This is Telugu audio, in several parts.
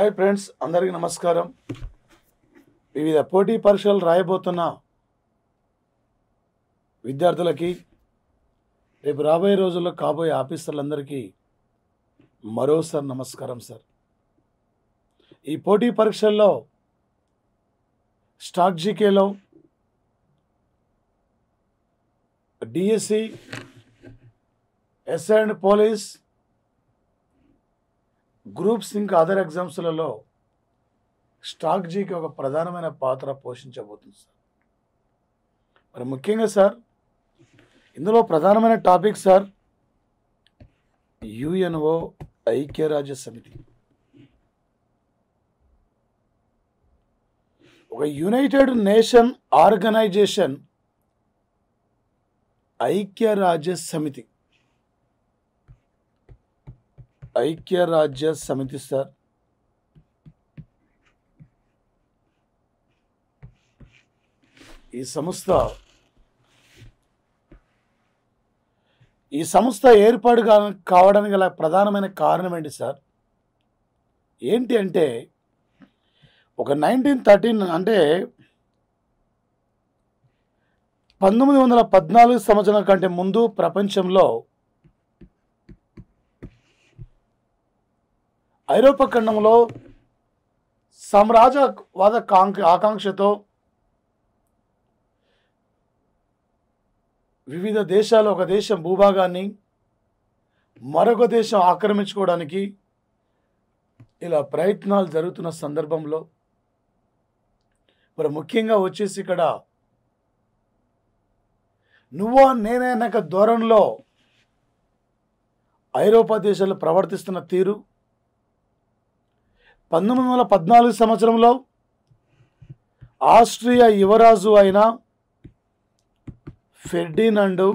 హాయ్ ఫ్రెండ్స్ అందరికీ నమస్కారం వివిధ పోటీ పరీక్షలు రాయబోతున్న విద్యార్థులకి రేపు రాబోయే రోజుల్లో కాబోయే ఆఫీసర్లందరికీ మరోసారి నమస్కారం సార్ ఈ పోటీ పరీక్షల్లో స్టాక్ జీకేలో DSC S and police groups ఇంకా అదర్ ఎగ్జామ్స్లలో స్టాక్ జీకి ఒక ప్రధానమైన పాత్ర పోషించబోతుంది సార్ మరి ముఖ్యంగా సార్ ఇందులో ప్రధానమైన టాపిక్ సార్ యుఎన్ఓ ఐక్యరాజ్య సమితి ఒక యునైటెడ్ నేషన్ ఆర్గనైజేషన్ ఐక్యరాజ్య సమితి ఐక్యరాజ్య సమితి సార్ ఈ సంస్థ ఈ సంస్థ ఏర్పాటు కా- కావడానికి గల ప్రధానమైన కారణం ఏంటి సార్ ఏంటి అంటే ఒక నైన్టీన్ థర్టీన్ అంటే పంతొమ్మిది వందల పద్నాలుగు సంవత్సరం కంటే ముందు ప్రపంచంలో ఐరోపా ఖండంలో సామ్రాజ్యవాద కాంక్ష ఆకాంక్షతో వివిధ దేశాలు ఒక దేశం భూభాగాన్ని మరొక దేశం ఆక్రమించుకోవడానికి ఇలా ప్రయత్నాలు జరుగుతున్న సందర్భంలో మరి ముఖ్యంగా వచ్చేసి ఇక్కడ నువ్వా నేనే అన్నక ధోరణిలో ఐరోపా దేశాలు ప్రవర్తిస్తున్న తీరు పంతొమ్మిది వందల పద్నాలుగు సంవత్సరంలో ఆస్ట్రియా యువరాజు అయిన ఫెర్డినండు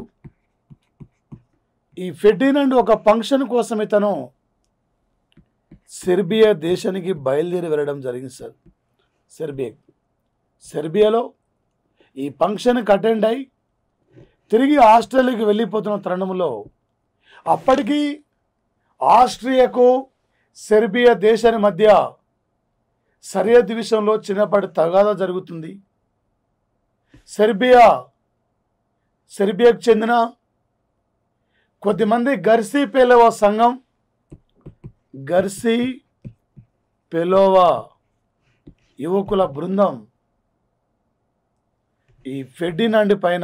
ఈ ఫెర్డినండు ఒక ఫంక్షన్ కోసం ఇతను సెర్బియా దేశానికి బయలుదేరి వెళ్ళడం జరిగింది సార్ సెర్బియా సెర్బియాలో ఈ ఫంక్షన్కి అటెండ్ అయి తిరిగి ఆస్ట్రేలియాకి వెళ్ళిపోతున్న తరుణంలో అప్పటికి ఆస్ట్రియాకు సెర్బియా దేశాని మధ్య సరిహద్దు విషయంలో చిన్నపాటి తగాదా జరుగుతుంది సెర్బియా సెర్బియాకు చెందిన కొద్దిమంది గర్సీ పేలవా సంఘం గర్సీ పెలోవా యువకుల బృందం ఈ ఫెడ్డినాండ్ పైన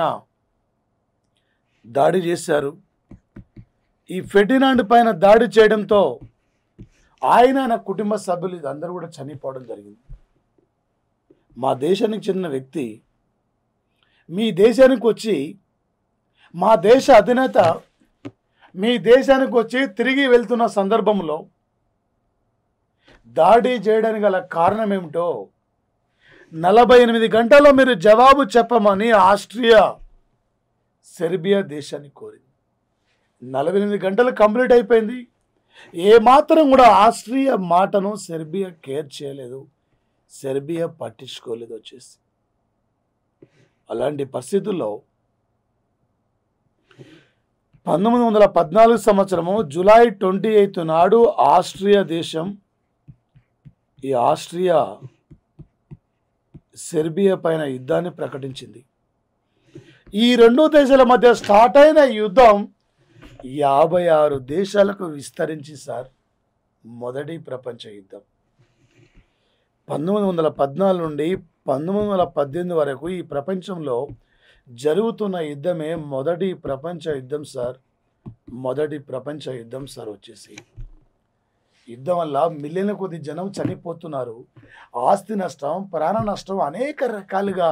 దాడి చేశారు ఈ ఫెర్డినాండ్ పైన దాడి చేయడంతో ఆయన ఆయన కుటుంబ సభ్యులు అందరూ కూడా చనిపోవడం జరిగింది మా దేశానికి చెందిన వ్యక్తి మీ దేశానికి వచ్చి మా దేశ అధినేత మీ దేశానికి వచ్చి తిరిగి వెళ్తున్న సందర్భంలో దాడి చేయడానికి గల కారణం ఏమిటో నలభై ఎనిమిది గంటల్లో మీరు జవాబు చెప్పమని ఆస్ట్రియా సెర్బియా దేశాన్ని కోరింది నలభై ఎనిమిది గంటలు కంప్లీట్ అయిపోయింది ఏమాత్రం కూడా ఆస్ట్రియా మాటను సెర్బియా కేర్ చేయలేదు సెర్బియా పట్టించుకోలేదు వచ్చేసి అలాంటి పరిస్థితుల్లో పంతొమ్మిది వందల పద్నాలుగు సంవత్సరము జూలై ట్వంటీ ఎయిత్ నాడు ఆస్ట్రియా దేశం ఈ ఆస్ట్రియా సెర్బియా పైన యుద్ధాన్ని ప్రకటించింది ఈ రెండు దేశాల మధ్య స్టార్ట్ అయిన యుద్ధం యాభై ఆరు దేశాలకు విస్తరించి సార్ మొదటి ప్రపంచ యుద్ధం పంతొమ్మిది వందల పద్నాలుగు నుండి పంతొమ్మిది వందల పద్దెనిమిది వరకు ఈ ప్రపంచంలో జరుగుతున్న యుద్ధమే మొదటి ప్రపంచ యుద్ధం సార్ మొదటి ప్రపంచ యుద్ధం సార్ వచ్చేసి యుద్ధం వల్ల మిలియన్ల కొద్ది జనం చనిపోతున్నారు ఆస్తి నష్టం ప్రాణ నష్టం అనేక రకాలుగా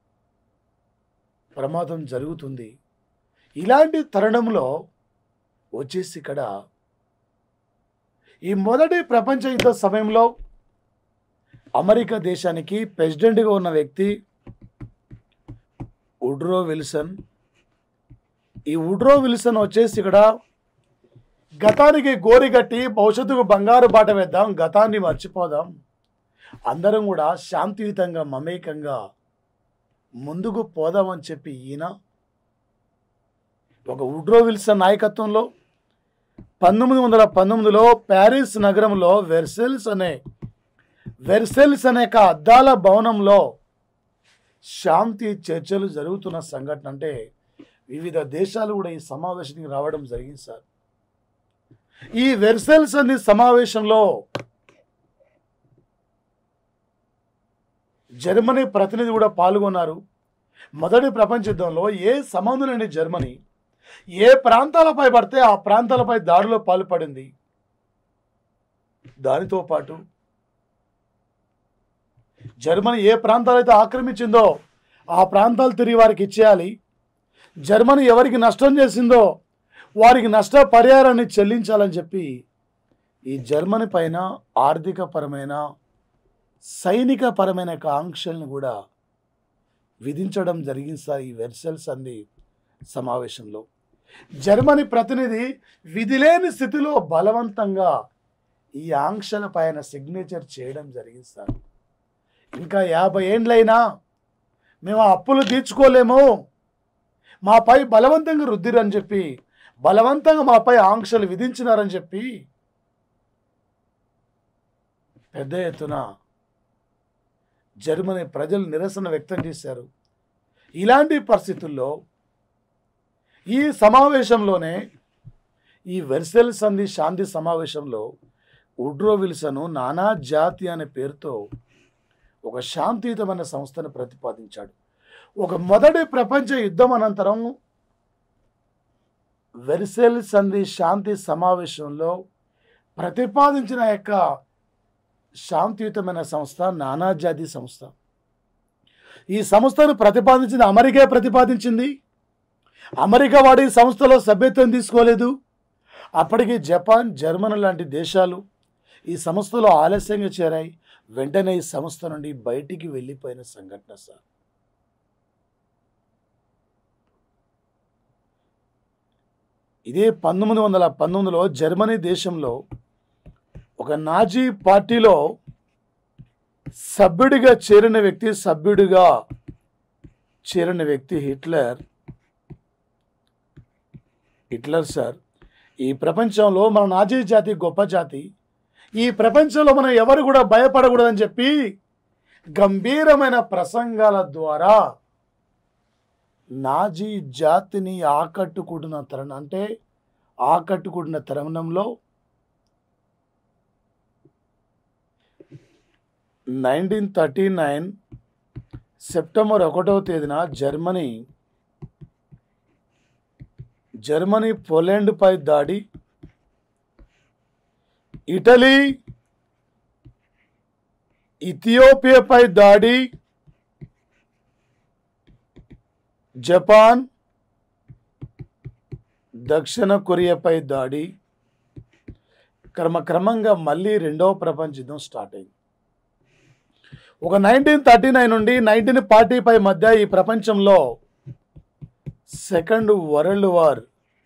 ప్రమాదం జరుగుతుంది ఇలాంటి తరుణంలో వచ్చేసి ఇక్కడ ఈ మొదటి ప్రపంచ యుద్ధ సమయంలో అమెరికా దేశానికి ప్రెసిడెంట్గా ఉన్న వ్యక్తి ఉడ్రో విల్సన్ ఈ ఉడ్రో విల్సన్ వచ్చేసి ఇక్కడ గతానికి గోరిగట్టి భవిష్యత్తుకు బంగారు బాట వేద్దాం గతాన్ని మర్చిపోదాం అందరం కూడా శాంతియుతంగా మమేకంగా ముందుకు పోదామని చెప్పి ఈయన ఒక ఉడ్రో విల్సన్ నాయకత్వంలో పంతొమ్మిది వందల పంతొమ్మిదిలో ప్యారిస్ నగరంలో వెర్సెల్స్ అనే వెర్సెల్స్ అనే ఒక అద్దాల భవనంలో శాంతి చర్చలు జరుగుతున్న సంఘటన అంటే వివిధ దేశాలు కూడా ఈ సమావేశానికి రావడం జరిగింది సార్ ఈ వెర్సెల్స్ అనే సమావేశంలో జర్మనీ ప్రతినిధి కూడా పాల్గొన్నారు మొదటి ప్రపంచ యుద్ధంలో ఏ సంబంధం లేని జర్మనీ ఏ ప్రాంతాలపై పడితే ఆ ప్రాంతాలపై దాడిలో పాల్పడింది దానితో పాటు జర్మనీ ఏ ప్రాంతాలైతే ఆక్రమించిందో ఆ ప్రాంతాలు తిరిగి వారికి ఇచ్చేయాలి జర్మనీ ఎవరికి నష్టం చేసిందో వారికి నష్ట పరిహారాన్ని చెల్లించాలని చెప్పి ఈ జర్మనీ పైన ఆర్థికపరమైన సైనిక పరమైన యొక్క ఆంక్షల్ని కూడా విధించడం జరిగింది సార్ ఈ వెర్సెల్స్ అంది సమావేశంలో జర్మనీ ప్రతినిధి విధిలేని స్థితిలో బలవంతంగా ఈ ఆంక్షల పైన సిగ్నేచర్ చేయడం జరిగింది సార్ ఇంకా యాభై ఏండ్లైనా మేము ఆ అప్పులు తీర్చుకోలేము మాపై బలవంతంగా రుద్దిరని చెప్పి బలవంతంగా మాపై ఆంక్షలు విధించినారని చెప్పి పెద్ద ఎత్తున జర్మనీ ప్రజలు నిరసన వ్యక్తం చేశారు ఇలాంటి పరిస్థితుల్లో ఈ సమావేశంలోనే ఈ వెర్సెల్ సంధి శాంతి సమావేశంలో ఉడ్రో విల్సను నానా జాతి అనే పేరుతో ఒక శాంతియుతమైన సంస్థను ప్రతిపాదించాడు ఒక మొదటి ప్రపంచ యుద్ధం అనంతరం వెర్సెల్ సంధి శాంతి సమావేశంలో ప్రతిపాదించిన యొక్క శాంతియుతమైన సంస్థ నానాజాతి సంస్థ ఈ సంస్థను ప్రతిపాదించిన అమెరికా ప్రతిపాదించింది అమెరికా వాడి ఈ సంస్థలో సభ్యత్వం తీసుకోలేదు అప్పటికి జపాన్ జర్మనీ లాంటి దేశాలు ఈ సంస్థలో ఆలస్యంగా చేరాయి వెంటనే ఈ సంస్థ నుండి బయటికి వెళ్ళిపోయిన సంఘటన సార్ ఇదే పంతొమ్మిది వందల పంతొమ్మిదిలో జర్మనీ దేశంలో ఒక నాజీ పార్టీలో సభ్యుడిగా చేరిన వ్యక్తి సభ్యుడిగా చేరిన వ్యక్తి హిట్లర్ హిట్లర్ సార్ ఈ ప్రపంచంలో మన నాజీ జాతి గొప్ప జాతి ఈ ప్రపంచంలో మనం ఎవరు కూడా భయపడకూడదని చెప్పి గంభీరమైన ప్రసంగాల ద్వారా నాజీ జాతిని ఆకట్టుకుంటున్న తరుణం అంటే ఆకట్టుకుంటున్న తరుణంలో నైన్టీన్ థర్టీ నైన్ సెప్టెంబర్ ఒకటవ తేదీన జర్మనీ జర్మనీ పోలాండ్పై దాడి ఇటలీ ఇథియోపియాపై దాడి జపాన్ దక్షిణ కొరియాపై దాడి క్రమక్రమంగా మళ్ళీ రెండవ ప్రపంచ యుద్ధం స్టార్ట్ అయింది ఒక నైన్టీన్ థర్టీ నైన్ నుండి నైన్టీన్ ఫార్టీ ఫైవ్ మధ్య ఈ ప్రపంచంలో second world war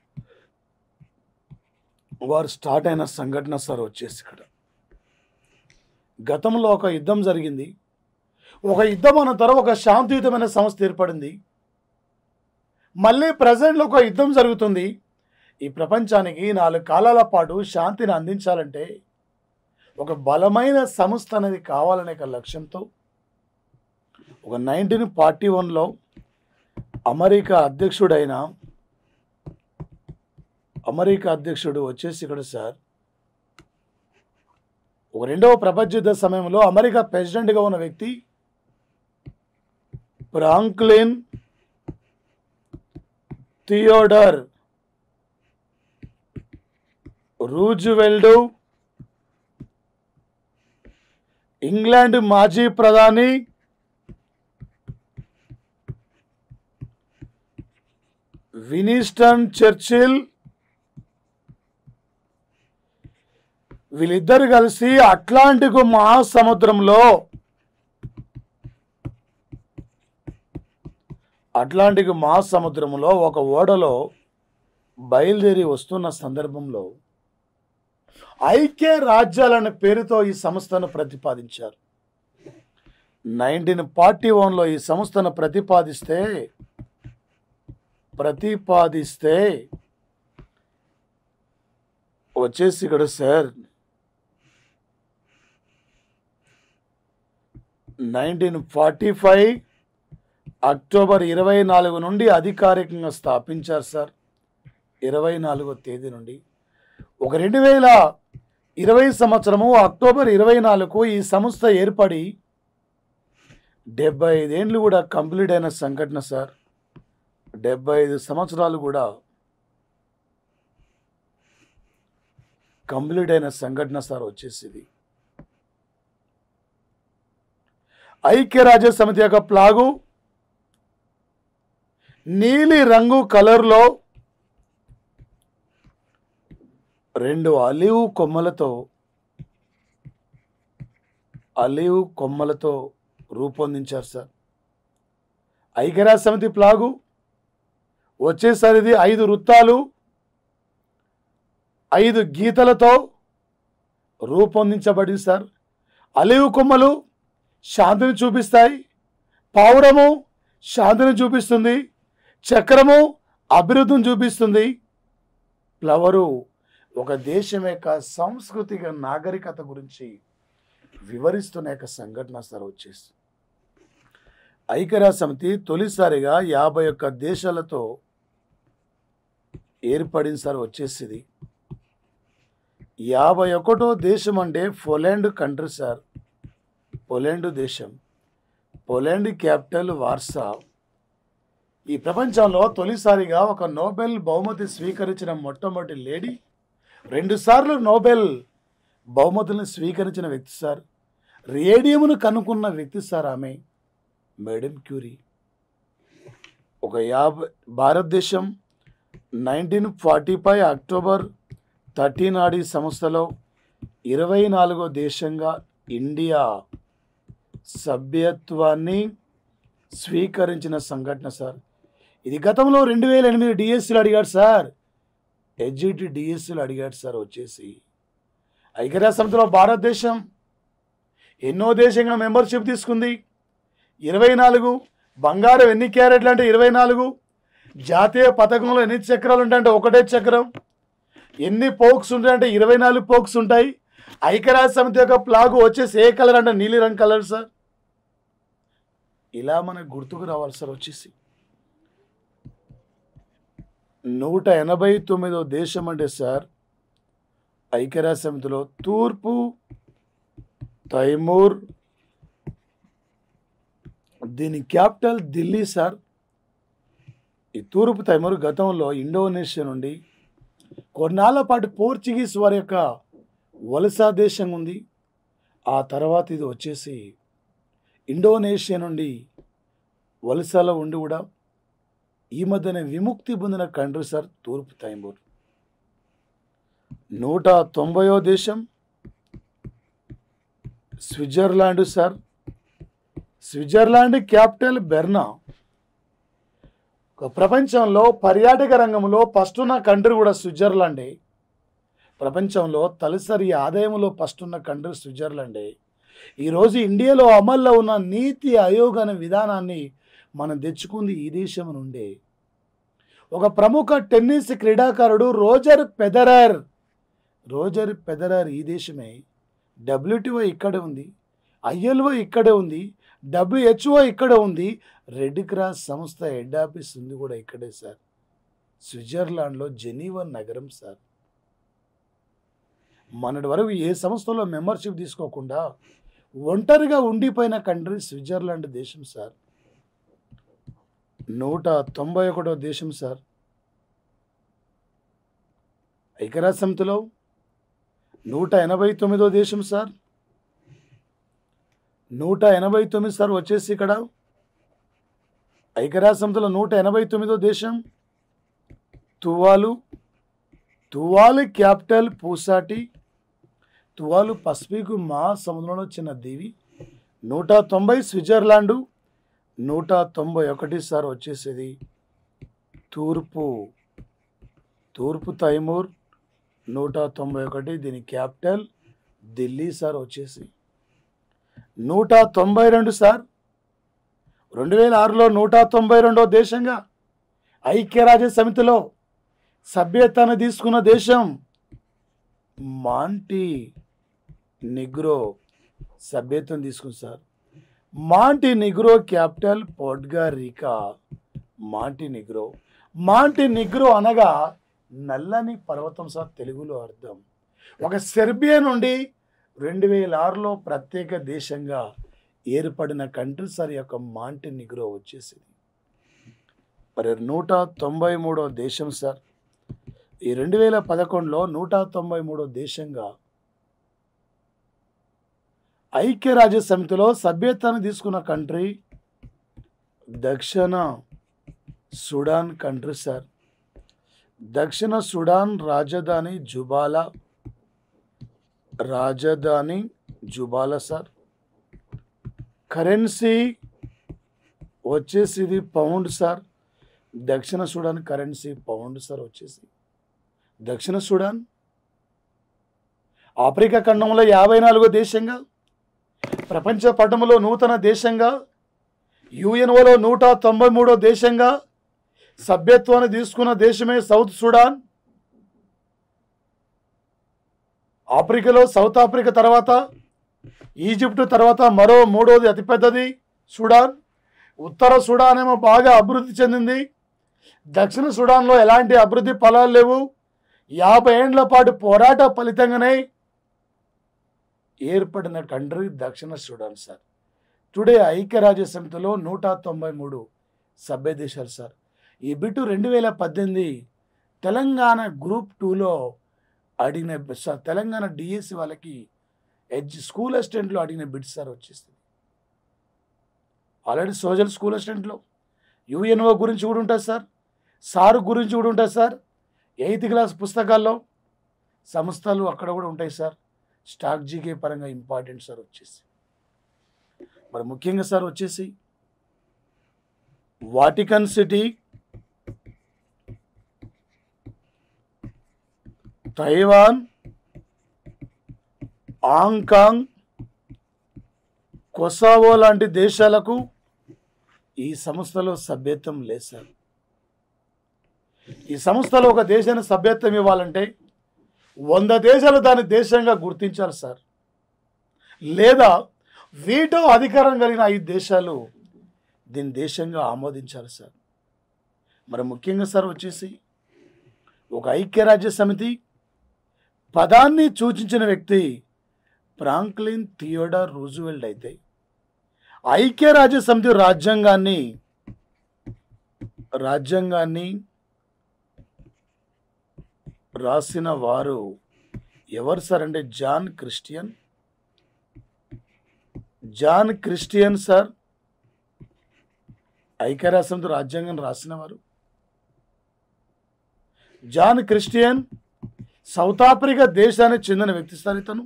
war start అయిన సంఘటన సార్ వచ్చేసి ఇక్కడ గతంలో ఒక యుద్ధం జరిగింది ఒక యుద్ధం అనంతరం ఒక శాంతియుతమైన సంస్థ ఏర్పడింది మళ్ళీ ప్రజెంట్లో ఒక యుద్ధం జరుగుతుంది ఈ ప్రపంచానికి నాలుగు కాలాల పాటు శాంతిని అందించాలంటే ఒక బలమైన సంస్థ అనేది కావాలనే ఒక లక్ష్యంతో ఒక నైన్టీన్ ఫార్టీ వన్లో అమెరికా అధ్యక్షుడైన అమెరికా అధ్యక్షుడు వచ్చేసి ఇక్కడ సార్ ఒక రెండవ ప్రపంచ యుద్ధ సమయంలో అమెరికా ప్రెసిడెంట్గా ఉన్న వ్యక్తి ఫ్రాంక్లిన్ థియోడర్ రూజ్వెల్డ్ ఇంగ్లాండ్ మాజీ ప్రధాని వినిస్టన్ చర్చిల్ వీళ్ళిద్దరు కలిసి అట్లాంటిక్ మహాసముద్రంలో అట్లాంటిక్ మహాసముద్రంలో ఒక ఓడలో బయలుదేరి వస్తున్న సందర్భంలో ఐక్య రాజ్యాలనే పేరుతో ఈ సంస్థను ప్రతిపాదించారు నైన్టీన్ ఫార్టీ వన్లో ఈ సంస్థను ప్రతిపాదిస్తే ప్రతిపాదిస్తే వచ్చేసి ఇక్కడ sir nineteen forty five October ఇరవై నాలుగు నుండి అధికారికంగా స్థాపించారు సార్ ఇరవై నాలుగో తేదీ నుండి ఒక రెండు వేల ఇరవై సంవత్సరము అక్టోబర్ ఇరవై నాలుగు ఈ సంస్థ ఏర్పడి డెబ్బై ఐదేండ్లు కూడా కంప్లీట్ అయిన సంఘటన సార్ డెబ్బై ఐదు సంవత్సరాలు కూడా కంప్లీట్ అయిన సంఘటన సార్ వచ్చేసింది ఐక్యరాజ్య సమితి యొక్క ప్లాగు నీలి రంగు కలర్లో రెండు అలివ్ కొమ్మలతో అలివ్ కొమ్మలతో రూపొందించారు సార్ ఐక్యరాజ్య సమితి ప్లాగు వచ్చేసరి ఇది ఐదు వృత్తాలు ఐదు గీతలతో రూపొందించబడింది సార్ అలివ్ కొమ్మలు శాంతిని చూపిస్తాయి పావురము శాంతిని చూపిస్తుంది చక్రము అభివృద్ధిని చూపిస్తుంది ఫ్లవరు ఒక దేశం యొక్క సాంస్కృతిక నాగరికత గురించి వివరిస్తున్న యొక్క సంఘటన సార్ వచ్చేసి ఐక్యరాజ్య సమితి తొలిసారిగా యాభై ఒక్క దేశాలతో ఏర్పడింది సార్ వచ్చేసింది యాభై ఒకటో దేశం అంటే పోలాండ్ కంట్రీ సార్ పోలాండ్ దేశం పోలాండ్ క్యాపిటల్ వార్సా ఈ ప్రపంచంలో తొలిసారిగా ఒక నోబెల్ బహుమతి స్వీకరించిన మొట్టమొదటి లేడీ రెండుసార్లు నోబెల్ బహుమతులను స్వీకరించిన వ్యక్తి సార్ రేడియంను కనుక్కున్న వ్యక్తి సార్ ఆమె మేడం క్యూరీ ఒక యాభై భారతదేశం nineteen forty five October thirteen నాడు ఈ సంస్థలో ఇరవై నాలుగో దేశంగా ఇండియా సభ్యత్వాన్ని స్వీకరించిన సంఘటన సార్ ఇది గతంలో రెండు వేల ఎనిమిది డిఎస్సీలు అడిగాడు సార్ ఎడ్జిటి డిఎస్సీలు అడిగాడు సార్ వచ్చేసి ఐక్యరాజ్య సమితిలో భారతదేశం ఎన్నో దేశంగా మెంబర్షిప్ తీసుకుంది ఇరవై నాలుగు బంగారం ఎన్ని క్యారెట్లు అంటే ఇరవై నాలుగు జాతీయ పథకంలో ఎన్ని చక్రాలు ఉంటాయంటే ఒకటే చక్రం ఎన్ని పోక్స్ ఉంటాయంటే ఇరవై నాలుగు పోక్స్ ఉంటాయి ఐక్యరాజ్య సమితి యొక్క ప్లాగు వచ్చేసి ఏ కలర్ అంటే నీలి రంగు కలర్ సార్ ఇలా మనకు గుర్తుకు రావాలి సార్ వచ్చేసి నూట ఎనభై తొమ్మిదో దేశం అంటే సార్ ఐక్యరాజ్య సమితిలో తూర్పు తైమూర్ దీని క్యాపిటల్ ఢిల్లీ సార్ ఈ తూర్పు తైమూర్ గతంలో ఇండోనేషియా నుండి కొన్నాళ్ళ పాటు పోర్చుగీస్ వారి యొక్క వలస దేశం ఉంది ఆ తర్వాత ఇది వచ్చేసి ఇండోనేషియా నుండి వలసలో ఉండి కూడా ఈ మధ్యన విముక్తి పొందిన కంట్రీ సార్ తూర్పు తైమూర్ నూట తొంభయో దేశం స్విట్జర్లాండ్ సార్ స్విట్జర్లాండ్ క్యాపిటల్ బెర్నా ఒక ప్రపంచంలో పర్యాటక రంగంలో ఫస్ట్ ఉన్న కంట్రీ కూడా స్విట్జర్లాండే ప్రపంచంలో తలసరి ఆదాయంలో ఫస్ట్ ఉన్న కంట్రీ స్విట్జర్లాండే ఈరోజు ఇండియాలో అమల్లో ఉన్న నీతి ఆయోగ్ అనే విధానాన్ని మనం తెచ్చుకుంది ఈ దేశం నుండే ఒక ప్రముఖ టెన్నిస్ క్రీడాకారుడు రోజర్ పెదరర్ రోజర్ పెదరర్ ఈ దేశమే డబ్ల్యూటీఓ ఇక్కడే ఉంది ఐఎల్ఓ ఇక్కడే ఉంది డబ్ల్యూహెచ్ఓ ఇక్కడ ఉంది రెడ్ క్రాస్ సంస్థ హెడ్ ఆఫీస్ ఉంది కూడా ఇక్కడే సార్ స్విట్జర్లాండ్లో జెనీవా నగరం సార్ మొన్నటి వరకు ఏ సంస్థలో మెంబర్షిప్ తీసుకోకుండా ఒంటరిగా ఉండిపోయిన కంట్రీ స్విట్జర్లాండ్ దేశం సార్ నూట తొంభై ఒకటో దేశం సార్ ఐక్యరాజ్య సమితిలో నూట ఎనభై తొమ్మిదో దేశం సార్ నూట ఎనభై తొమ్మిది సార్ వచ్చేసి ఇక్కడ ఐక్యరాజ్య సమితిలో నూట ఎనభై తొమ్మిదో దేశం తువాలు తువాలు క్యాపిటల్ పూసాటి తువాలు పసిఫిక్ మహాసముద్రంలో చిన్న దీవి నూట తొంభై స్విట్జర్లాండు నూట తొంభై ఒకటి సార్ వచ్చేసేది తూర్పు తూర్పు తైమూర్ నూట తొంభై ఒకటి దీని క్యాపిటల్ ఢిల్లీ సార్ వచ్చేసి నూట తొంభై రెండు సార్ రెండు వేల ఆరులో నూట తొంభై రెండో దేశంగా ఐక్యరాజ్య సమితిలో సభ్యతను తీసుకున్న దేశం మాంటీ నిగ్రో సభ్యత్వం తీసుకుంది sir Montenegro capital Podgorica Montenegro Montenegro అనగా నల్లని పర్వతం సార్ తెలుగులో అర్థం ఒక సెర్బియా నుండి రెండు వేల ఆరులో ప్రత్యేక దేశంగా ఏర్పడిన కంట్రీ సార్ ఈ యొక్క మాంటి నిగ్రో వచ్చేసింది మరి నూట తొంభై మూడో దేశం సార్ ఈ రెండు వేల పదకొండులో నూట తొంభై మూడో దేశంగా ఐక్యరాజ్య సమితిలో సభ్యత్వాన్ని తీసుకున్న కంట్రీ దక్షిణ సుడాన్ కంట్రీ సార్ దక్షిణ సుడాన్ రాజధాని జుబాలా రాజధాని జుబాలా సార్ కరెన్సీ వచ్చేసి ఇది పౌండ్ సార్ దక్షిణ సుడాన్ కరెన్సీ పౌండ్ సార్ వచ్చేసి దక్షిణ సుడాన్ ఆఫ్రికా ఖండంలో యాభై నాలుగో దేశంగా ప్రపంచ పటంలో నూతన దేశంగా యుఎన్ఓలో నూట తొంభై మూడో దేశంగా సభ్యత్వాన్ని తీసుకున్న దేశమే సౌత్ సుడాన్ ఆఫ్రికాలో సౌత్ ఆఫ్రికా తర్వాత ఈజిప్ట్ తర్వాత మరో మూడోది అతిపెద్దది సుడాన్ ఉత్తర సుడాన్ ఏమో బాగా అభివృద్ధి చెందింది దక్షిణ సుడాన్లో ఎలాంటి అభివృద్ధి ఫలాలు లేవు యాభై ఏండ్ల పాటు పోరాట ఫలితంగానే ఏర్పడిన కంట్రీ దక్షిణ సుడాన్ సార్ టుడే ఐక్యరాజ్య సమితిలో నూట తొంభై మూడు సభ్య దేశాలు సార్ ఈ బిట్టు రెండు వేల పద్దెనిమిది తెలంగాణ గ్రూప్ టూలో అడిగిన సార్ తెలంగాణ డిఎస్సి వాళ్ళకి ఎడ్జ్ స్కూల్ అసిస్టెంట్లో అడిగిన బిట్ సార్ వచ్చేస్తుంది ఆల్రెడీ సోషల్ స్కూల్ అసిస్టెంట్లో యుఎన్ఓ గురించి కూడా ఉంటుంది సార్ సార్ గురించి కూడా ఉంటుంది సార్ ఎయిత్ క్లాస్ పుస్తకాల్లో సంస్థలు అక్కడ కూడా ఉంటాయి సార్ స్టాక్ జీకే పరంగా ఇంపార్టెంట్ సార్ వచ్చేసి మరి ముఖ్యంగా సార్ వచ్చేసి Vatican city Taiwan Hong Kong Kosovo లాంటి దేశాలకు ఈ సంస్థలో సభ్యత్వం లేదు సార్ ఈ సంస్థలో ఒక దేశాన్ని సభ్యత్వం ఇవ్వాలంటే వంద దేశాలు దాని దేశంగా గుర్తించాలి సార్ లేదా వీటో అధికారం కలిగిన ఐదు దేశాలు దీని దేశంగా ఆమోదించాలి సార్ మరి ముఖ్యంగా సార్ వచ్చేసి ఒక ఐక్యరాజ్య సమితి పదాన్ని సూచించిన వ్యక్తి ఫ్రాంక్లిన్ థియోడర్ రూజువెల్డ్ అయితే ఐక్యరాజ్య సమితి రాజ్యాంగాన్ని రాజ్యాంగాన్ని రాసిన వారు ఎవరు సార్ అంటే John Christian John Christian sir ఐక్యరాజ్య సమితి రాజ్యాంగం రాసిన వారు జాన్ క్రిస్టియన్ సౌత్ ఆఫ్రికా దేశానికి చెందిన వ్యక్తి సార్ ఇతను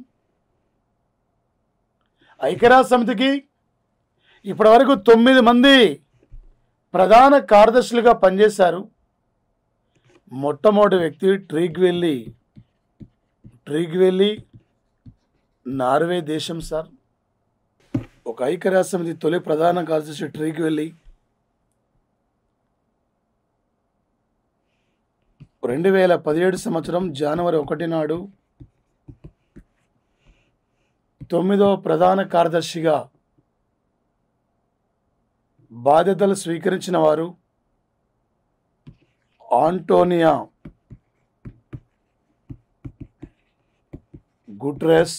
ఐక్యరాజ్య సమితికి ఇప్పటివరకు తొమ్మిది మంది ప్రధాన కార్యదర్శులుగా పనిచేశారు మొట్టమొదటి వ్యక్తి ట్రీక్ వెళ్ళి ట్రీక్ వెళ్ళి నార్వే దేశం సార్ ఒక ఐక్యరాజ్య సమితి తొలి ప్రధాన కార్యదర్శి ట్రీక్ వెళ్ళి రెండు వేల పదిహేడు సంవత్సరం జనవరి ఒకటి నాడు తొమ్మిదో ప్రధాన కార్యదర్శిగా బాధ్యతలు స్వీకరించిన వారు ఆంటోనియా గుట్రెస్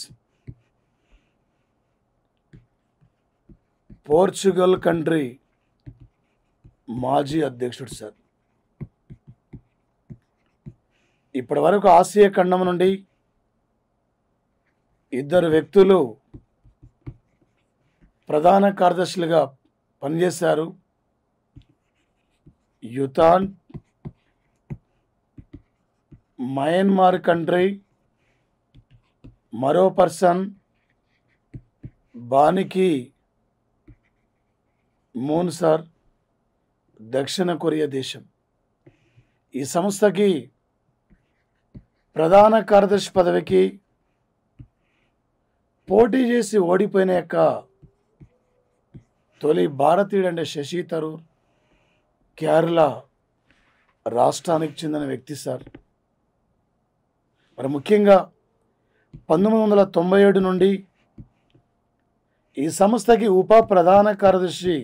పోర్చుగల్ కంట్రీ మాజీ అధ్యక్షుడు సార్ ఇప్పటి వరకు ఆసియా ఖండం నుండి ఇద్దరు వ్యక్తులు ప్రధాన కార్యదర్శులుగా పనిచేశారు యుతాన్ మయన్మార్ కంట్రీ మరో పర్సన్ బానికి మూన్ సార్ దక్షిణ కొరియా దేశం ఈ సంస్థకి ప్రధాన కార్యదర్శి పదవికి పోటీ చేసి ఓడిపోయిన యొక్క తొలి భారతీయుడు అంటే శశి తరూర్ కేరళ రాష్ట్రానికి చెందిన వ్యక్తి సార్ మరి ముఖ్యంగా పంతొమ్మిది వందల తొంభై ఏడు నుండి ఈ సంస్థకి ఉప ప్రధాన కార్యదర్శి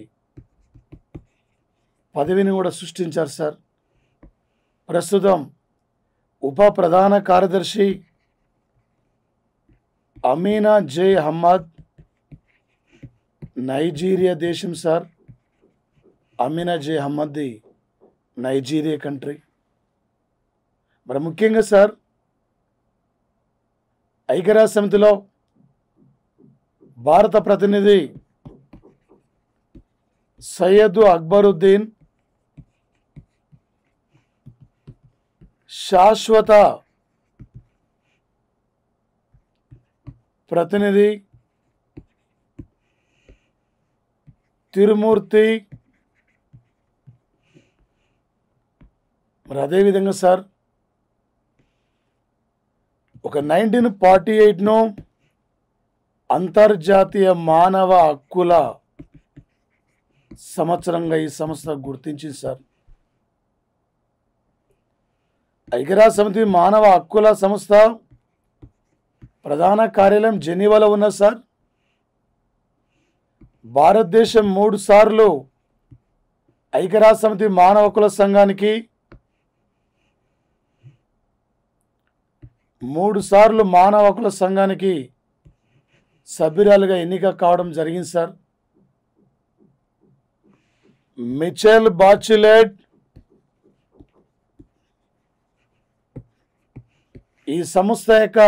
పదవిని కూడా సృష్టించారు సార్ ప్రస్తుతం ఉప ప్రధాన కార్యదర్శి అమీనా జే అహ్మద్ నైజీరియా దేశం సార్ అమీనా జే అహ్మద్ది నైజీరియా కంట్రీ మరి ముఖ్యంగా సార్ ఐక్యరాజ్య సమితిలో భారత ప్రతినిధి సయ్యద్ అక్బరుద్దీన్ శాశ్వత ప్రతినిధి తిరుమూర్తి మరి అదేవిధంగా సార్ ఒక నైన్టీన్ ఫార్టీ ఎయిట్ను అంతర్జాతీయ మానవ హక్కుల సంవత్సరంగా ఈ సంస్థ గుర్తించింది సార్ ఐక్యరాజ్య సమితి మానవ హక్కుల సంస్థ ప్రధాన కార్యాలయం జెనీవాలో ఉన్నది సార్ భారతదేశం మూడు సార్లు ఐక్యరాజ్య సమితి మానవ హక్కుల సంఘానికి మూడు సార్లు మానవ హక్కుల సంఘానికి సభ్యురాలుగా ఎన్నిక కావడం జరిగింది సార్ మిచెల్ బాచిలెట్ ఈ సంస్థ యొక్క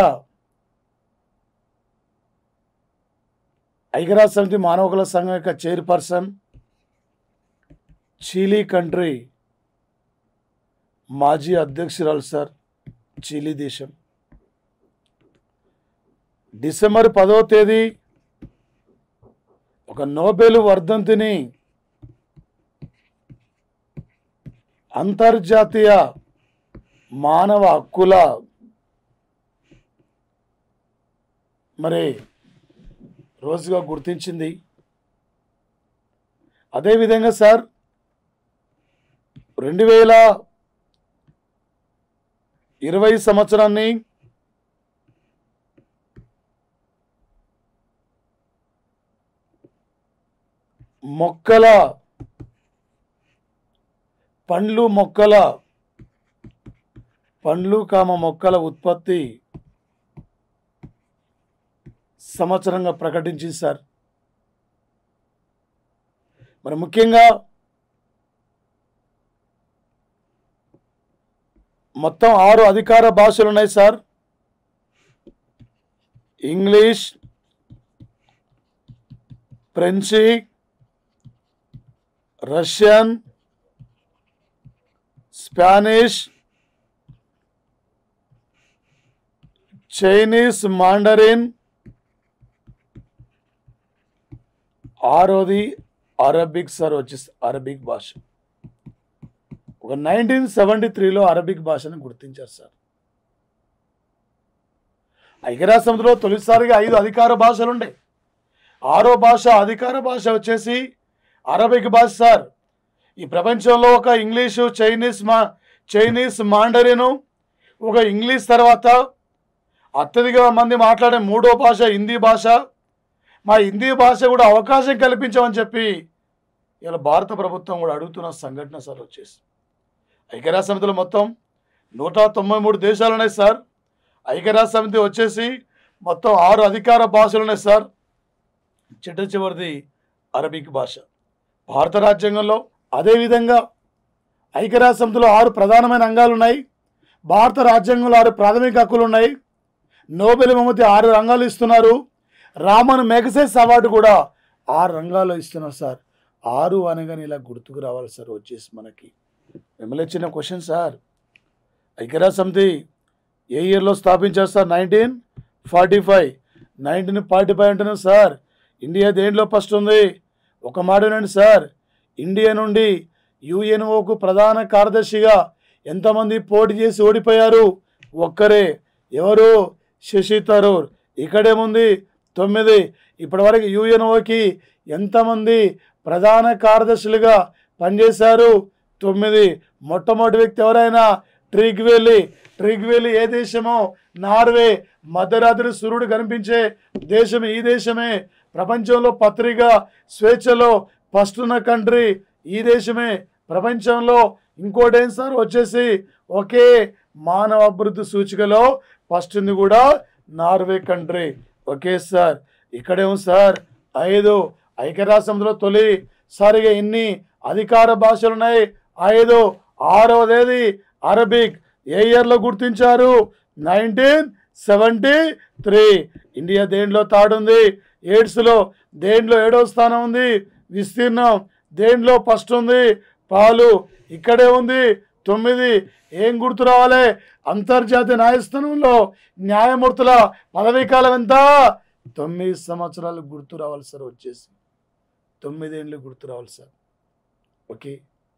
ఐక్యరాజ్య సమితి మానవ హక్కుల సంఘం యొక్క చైర్పర్సన్ చీలీ కంట్రీ మాజీ అధ్యక్షురాలు సార్ చీలీ దేశం డిసెంబర్ పదో తేదీ ఒక నోబెల్ వర్ధంతిని అంతర్జాతీయ మానవ హక్కుల మరి రోజుగా గుర్తించింది అదేవిధంగా సార్ రెండు వేల ఇరవై సంవత్సరాన్ని మొక్కల పండ్లు మొక్కల పండ్లు కామ మొక్కల ఉత్పత్తి సంవత్సరంగా ప్రకటించింది సార్ మరి ముఖ్యంగా మొత్తం ఆరు అధికార భాషలు ఉన్నాయి sir English French Russian Spanish Chinese Mandarin ఆరోది అరబిక్ సార్ వచ్చేసి అరబిక్ భాష ఒక నైన్టీన్ సెవెంటీ త్రీలో అరబిక్ భాషను గుర్తించారు సార్ ఐక్యరాజ్య సమితిలో తొలిసారిగా ఐదు అధికార భాషలు ఉండే ఆరో భాష అధికార భాష వచ్చేసి అరబిక్ భాష సార్ ఈ ప్రపంచంలో ఒక ఇంగ్లీషు చైనీస్ మా చైనీస్ మాండరిను ఒక ఇంగ్లీష్ తర్వాత అత్యధిక మంది మాట్లాడే మూడో భాష హిందీ భాష మా హిందీ భాష కూడా అవకాశం కల్పించమని చెప్పి ఇలా భారత ప్రభుత్వం కూడా అడుగుతున్న సంఘటన సార్ వచ్చేసి ఐక్యరాజ్య సమితిలో మొత్తం నూట తొంభై మూడు దేశాలు ఉన్నాయి సార్ ఐక్యరాజ్య సమితి వచ్చేసి మొత్తం ఆరు అధికార భాషలు ఉన్నాయి సార్ చిట్ట చివరిది అరబిక్ భాష భారత రాజ్యాంగంలో అదేవిధంగా ఐక్యరాజ్య సమితిలో ఆరు ప్రధానమైన అంగాలు ఉన్నాయి భారత రాజ్యాంగంలో ఆరు ప్రాథమిక హక్కులు ఉన్నాయి నోబెల్ బహుమతి ఆరు రంగాలు ఇస్తున్నారు రామన్ మెగసెస్ అవార్డు కూడా ఆరు రంగాల్లో ఇస్తున్నారు సార్ ఆరు అనగానే ఇలా గుర్తుకు రావాలి సార్ వచ్చేసి మనకి మిమ్మల్ని చిన్న క్వశ్చన్ సార్ ఐక్యరాజ్య సమితి ఏ ఇయర్లో స్థాపించారు sir nineteen forty five nineteen forty five అంటున్నాం సార్ ఇండియా దేంట్లో ఫస్ట్ ఉంది ఒక మాట వినండి సార్ ఇండియా నుండి యుఎన్ఓకు ప్రధాన కార్యదర్శిగా ఎంతమంది పోటీ చేసి ఓడిపోయారు ఒక్కరే ఎవరు శశి థరూర్ ఇక్కడేముంది తొమ్మిది ఇప్పటివరకు యుఎన్ఓకి ఎంతమంది ప్రధాన కార్యదర్శులుగా పనిచేశారు తొమ్మిది మొట్టమొదటి వ్యక్తి ఎవరైనా ట్రిగ్వేలి ట్రిగ్వేలి ఏ దేశమో నార్వే మధ్యరాత్రి సూర్యుడు కనిపించే దేశం ఈ దేశమే ప్రపంచంలో పత్రిక స్వేచ్ఛలో ఫస్ట్ ఉన్న కంట్రీ ఈ దేశమే ప్రపంచంలో ఇంకోటేం సార్ వచ్చేసి ఒకే మానవ అభివృద్ధి సూచికలో ఫస్ట్ ఉంది కూడా నార్వే కంట్రీ ఓకే సార్ ఇక్కడేమో సార్ ఐదు ఐక్యరాష్ట్రంలో తొలి సరిగా ఎన్ని అధికార భాషలు ఉన్నాయి ఐదు ఆరవదేది అరబిక్ ఏ ఇయర్లో గుర్తించారు నైన్టీన్ సెవెంటీ త్రీ ఇండియా దేంట్లో థర్డ్ ఉంది ఎయిడ్స్లో దేంట్లో ఏడో స్థానం ఉంది విస్తీర్ణం దేంట్లో ఫస్ట్ ఉంది పాలు ఇక్కడే ఉంది తొమ్మిది ఏం గుర్తు రావాలి అంతర్జాతీయ న్యాయస్థానంలో న్యాయమూర్తుల పదవీ కాలం ఎంత తొమ్మిది సంవత్సరాలు గుర్తు రావాలి సార్ వచ్చేసి తొమ్మిదేళ్ళు గుర్తు రావాలి సార్ ఓకే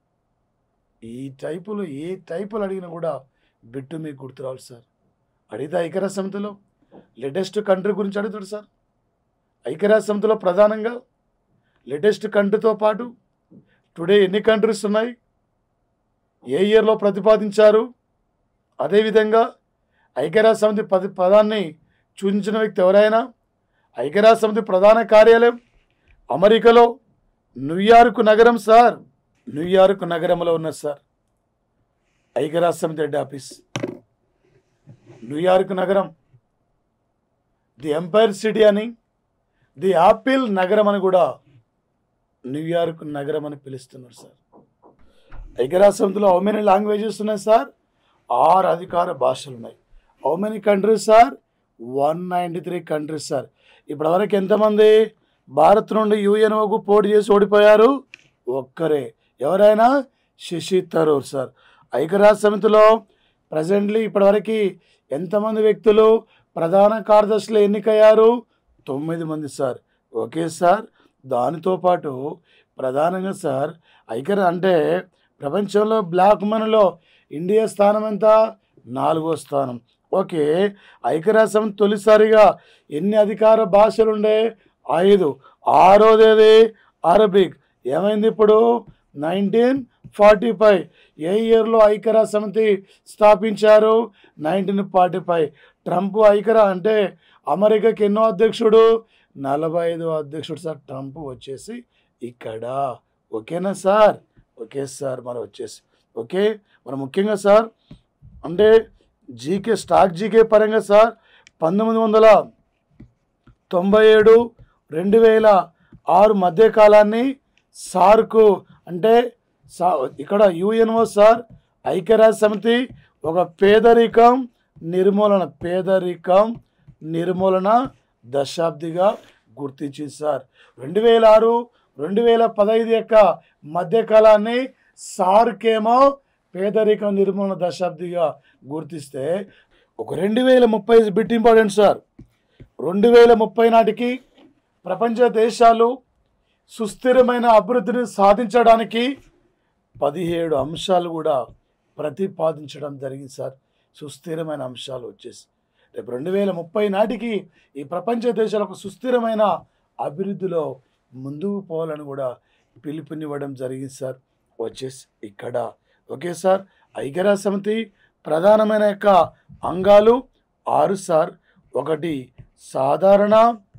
ఈ టైపులో ఏ టైపులు అడిగినా కూడా బిట్టు మీకు గుర్తు రావాలి సార్ అడిగితే ఐక్యరాజ్య సమితిలో లేటెస్ట్ కంట్రీ గురించి అడుగుతాడు సార్ ఐక్యరాజ్య సమితిలో ప్రధానంగా లేటెస్ట్ కంట్రీతో పాటు టుడే ఎన్ని కంట్రీస్ ఉన్నాయి ఏ ఇయర్లో ప్రతిపాదించారు అదేవిధంగా ఐక్యరాజ్య సమితి పది పదాన్ని సూచించిన వ్యక్తి ఎవరైనా ఐక్యరాజ్య సమితి ప్రధాన కార్యాలయం అమెరికాలో న్యూయార్క్ నగరం సార్ న్యూయార్క్ నగరంలో ఉన్నది సార్ ఐక్యరాజ్య సమితి హెడ్ ఆఫీస్ న్యూయార్క్ నగరం ది ఎంపైర్ సిటీ అని ది ఆపిల్ నగరం అని కూడా న్యూయార్క్ నగరం అని పిలుస్తున్నారు సార్ ఐక్యరాజ్య సమితిలో హౌ మెనీ లాంగ్వేజెస్ ఉన్నాయి సార్ ఆరు అధికార భాషలు ఉన్నాయి how many countries sir one ninety three countries sir ఇప్పటివరకు ఎంతమంది భారత్ నుండి యుఎన్ఓకు పోటీ చేసి ఓడిపోయారు ఒక్కరే ఎవరైనా శశి థరూర్ సార్ ఐక్యరాజ్య సమితిలో ప్రజెంట్లీ ఇప్పటివరకు ఎంతమంది వ్యక్తులు ప్రధాన కార్యదర్శులు ఎన్నికయ్యారు తొమ్మిది మంది సార్ ఓకే సార్ దానితో పాటు ప్రధానంగా సార్ ఐక్య అంటే ప్రపంచంలో బ్లాక్ మనీలో ఇండియా స్థానం ఎంత నాలుగో స్థానం ఓకే ఐక్యరాజ్యం తొలిసారిగా ఎన్ని అధికార భాషలు ఉండే ఐదు ఆరోదేది అరబిక్ ఏమైంది ఇప్పుడు నైన్టీన్ ఫార్టీ ఫైవ్ ఏ ఇయర్లో ఐక్యరాజ్య సమితి స్థాపించారు నైన్టీన్ ఫార్టీ ఫైవ్ ట్రంప్ ఐక్యరా అంటే అమెరికాకి ఎన్నో అధ్యక్షుడు నలభై ఐదు అధ్యక్షుడు సార్ ట్రంప్ వచ్చేసి ఇక్కడ ఓకేనా సార్ ఓకే సార్ మరి వచ్చేసి ఓకే మరి ముఖ్యంగా సార్ అంటే జీకే స్టాక్ జీకే పరంగా సార్ పంతొమ్మిది వందల తొంభై ఏడు రెండు వేల ఆరు మధ్య కాలాన్ని సార్కు అంటే సా ఇక్కడ యుఎన్ఓ సార్ ఐక్యరాజ్య సమితి ఒక పేదరికం నిర్మూలన పేదరికం నిర్మూలన దశాబ్దిగా గుర్తించింది సార్ రెండు వేల ఆరు రెండు వేల పదహైదు యొక్క మధ్యకాలాన్ని సార్కేమో పేదరికం నిర్మూలన దశాబ్దిగా గుర్తిస్తే ఒక రెండు వేల ముప్పై బిట్ ఇంపార్టెంట్ సార్ రెండు వేల ముప్పై నాటికి ప్రపంచ దేశాలు సుస్థిరమైన అభివృద్ధిని సాధించడానికి పదిహేడు అంశాలు కూడా ప్రతిపాదించడం జరిగింది సార్ సుస్థిరమైన అంశాలు వచ్చేసి రేపు రెండు వేల ముప్పై నాటికి ఈ ప్రపంచ దేశాలకు సుస్థిరమైన అభివృద్ధిలో ముందుకు పోవాలని కూడా పిలుపునివ్వడం జరిగింది సార్ వచ్చేసి ఇక్కడ ఓకే సార్ ఐక్యరాజ్య సమితి ప్రధానమైన యొక్క అంగాలు ఆరు సార్ ఒకటి సాధారణ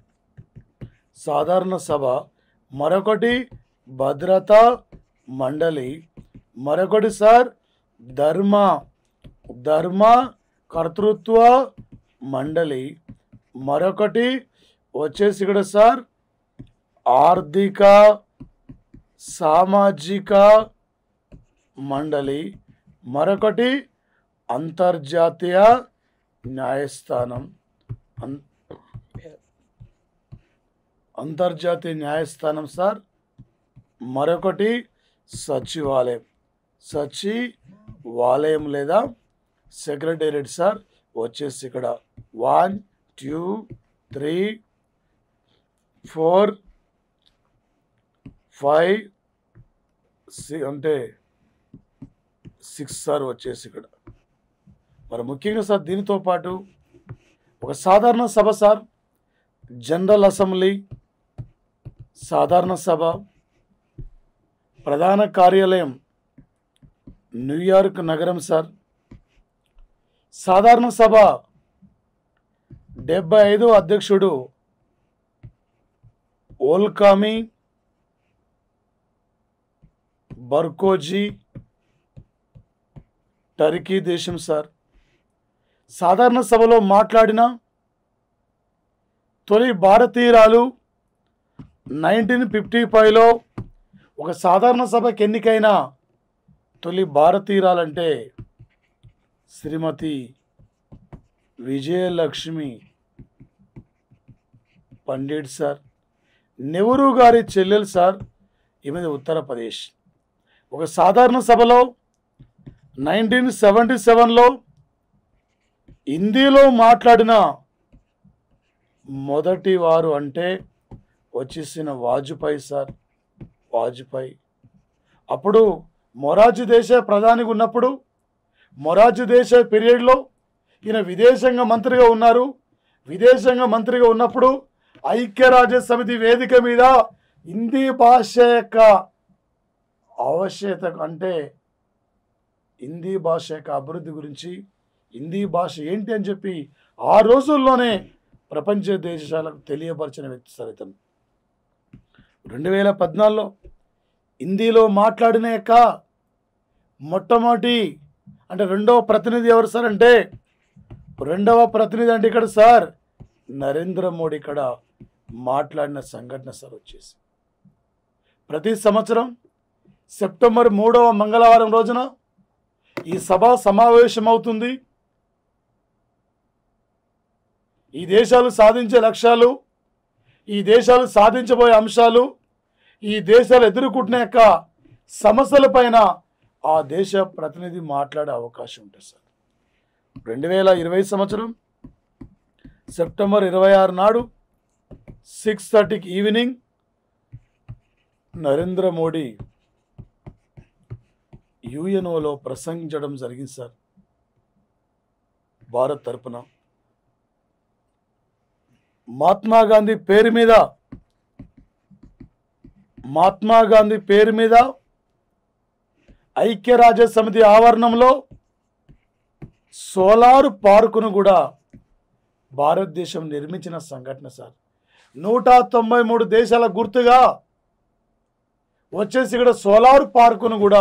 సాధారణ సభ మరొకటి భద్రతా మండలి మరొకటి సార్ ధర్మ ధర్మ కర్తృత్వ మండలి మరొకటి వచ్చేసి ఇక్కడ సార్ ఆర్థిక సామాజిక మండలి మరొకటి అంతర్జాతీయ న్యాయస్థానం అన్- అంతర్జాతీయ న్యాయస్థానం సార్ మరొకటి సచివాలయం సచివాలయం లేదా సెక్రటేరియట్ సార్ వచ్చేసి ఇక్కడ one two three four five C అంటే సిక్స్ సార్ వచ్చేసి ఇక్కడ మరి ముఖ్యంగా సార్ దీనితో పాటు ఒక సాధారణ సభ సార్ జనరల్ అసెంబ్లీ సాధారణ సభ ప్రధాన కార్యాలయం న్యూయార్క్ నగరం సార్ సాధారణ సభ డెబ్బై ఐదు అధ్యక్షుడు ఓల్కామి బర్కోజీ టర్కీ దేశం సార్ సాధారణ సభలో మాట్లాడిన తొలి భారతీయురాలు నైన్టీన్ ఫిఫ్టీ ఫైవ్లో ఒక సాధారణ సభకి ఎన్నికైన తొలి భారతీయురాలంటే శ్రీమతి విజయలక్ష్మి పండిట్ సార్ నెహ్రూ గారి చెల్లెలు సార్ ఈమెది ఉత్తరప్రదేశ్ ఒక సాధారణ సభలో నైన్టీన్ సెవెంటీ సెవెన్లో హిందీలో మాట్లాడిన మొదటి వారు అంటే వచ్చేసిన వాజ్పేయి సార్ వాజ్పేయి అప్పుడు మొరార్జీ దేశ ప్రధానిగా ఉన్నప్పుడు మొరార్జీ దేశ పీరియడ్లో ఈయన విదేశాంగ మంత్రిగా ఉన్నారు విదేశాంగ మంత్రిగా ఉన్నప్పుడు ఐక్యరాజ్య సమితి వేదిక మీద హిందీ భాష యొక్క ఆవశ్యకత అంటే హిందీ భాష యొక్క అభివృద్ధి గురించి హిందీ భాష ఏంటి అని చెప్పి ఆ రోజుల్లోనే ప్రపంచ దేశాలకు తెలియపరిచిన వ్యక్తి సార్ ఇతను రెండు వేల పద్నాలుగులో హిందీలో మాట్లాడిన యొక్క మొట్టమొదటి అంటే రెండవ ప్రతినిధి ఎవరు సార్ అంటే రెండవ ప్రతినిధి అంటే ఇక్కడ సార్ నరేంద్ర మోడీ ఇక్కడ మాట్లాడిన సంఘటన సార్ వచ్చేసి ప్రతి సంవత్సరం సెప్టెంబర్ మూడవ మంగళవారం రోజున ఈ సభ సమావేశం అవుతుంది ఈ దేశాలు సాధించే లక్ష్యాలు ఈ దేశాలు సాధించబోయే అంశాలు ఈ దేశాలు ఎదుర్కొంటున్న యొక్క సమస్యలపైన ఆ దేశ ప్రతినిధి మాట్లాడే అవకాశం ఉంటుంది సార్ రెండు వేల ఇరవై సంవత్సరం సెప్టెంబర్ ఇరవై ఆరు నాడు సిక్స్ థర్టీకి ఈవినింగ్ నరేంద్ర మోడీ యుఎన్ఓలో ప్రసంగించడం జరిగింది సార్ భారత్ తరపున మహాత్మా గాంధీ పేరు మీద మహాత్మా గాంధీ పేరు మీద ఐక్యరాజ్య సమితి ఆవరణంలో సోలార్ పార్కును కూడా భారతదేశం నిర్మించిన సంఘటన సార్ నూట తొంభై మూడు దేశాల గుర్తుగా వచ్చేసి ఇక్కడ సోలార్ పార్కును కూడా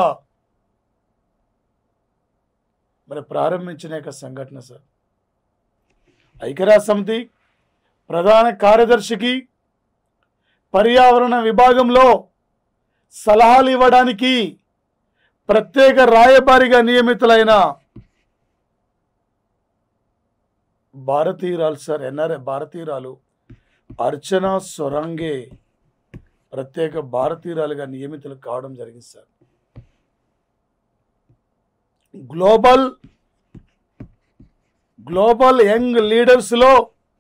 మరి ప్రారంభించిన యొక్క సంఘటన సార్ ఐక్యరాజ్య సమితి ప్రధాన కార్యదర్శికి పర్యావరణ విభాగంలో సలహాలు ఇవ్వడానికి ప్రత్యేక రాయబారిగా నియమితులైన భారతీయురాలు సార్ ఎన్ఆర్ఏ భారతీయురాలు అర్చన సొరంగే ప్రత్యేక భారతీయురాలుగా నియమితులు కావడం జరిగింది సార్ గ్లోబల్ గ్లోబల్ యంగ్ లీడర్స్లో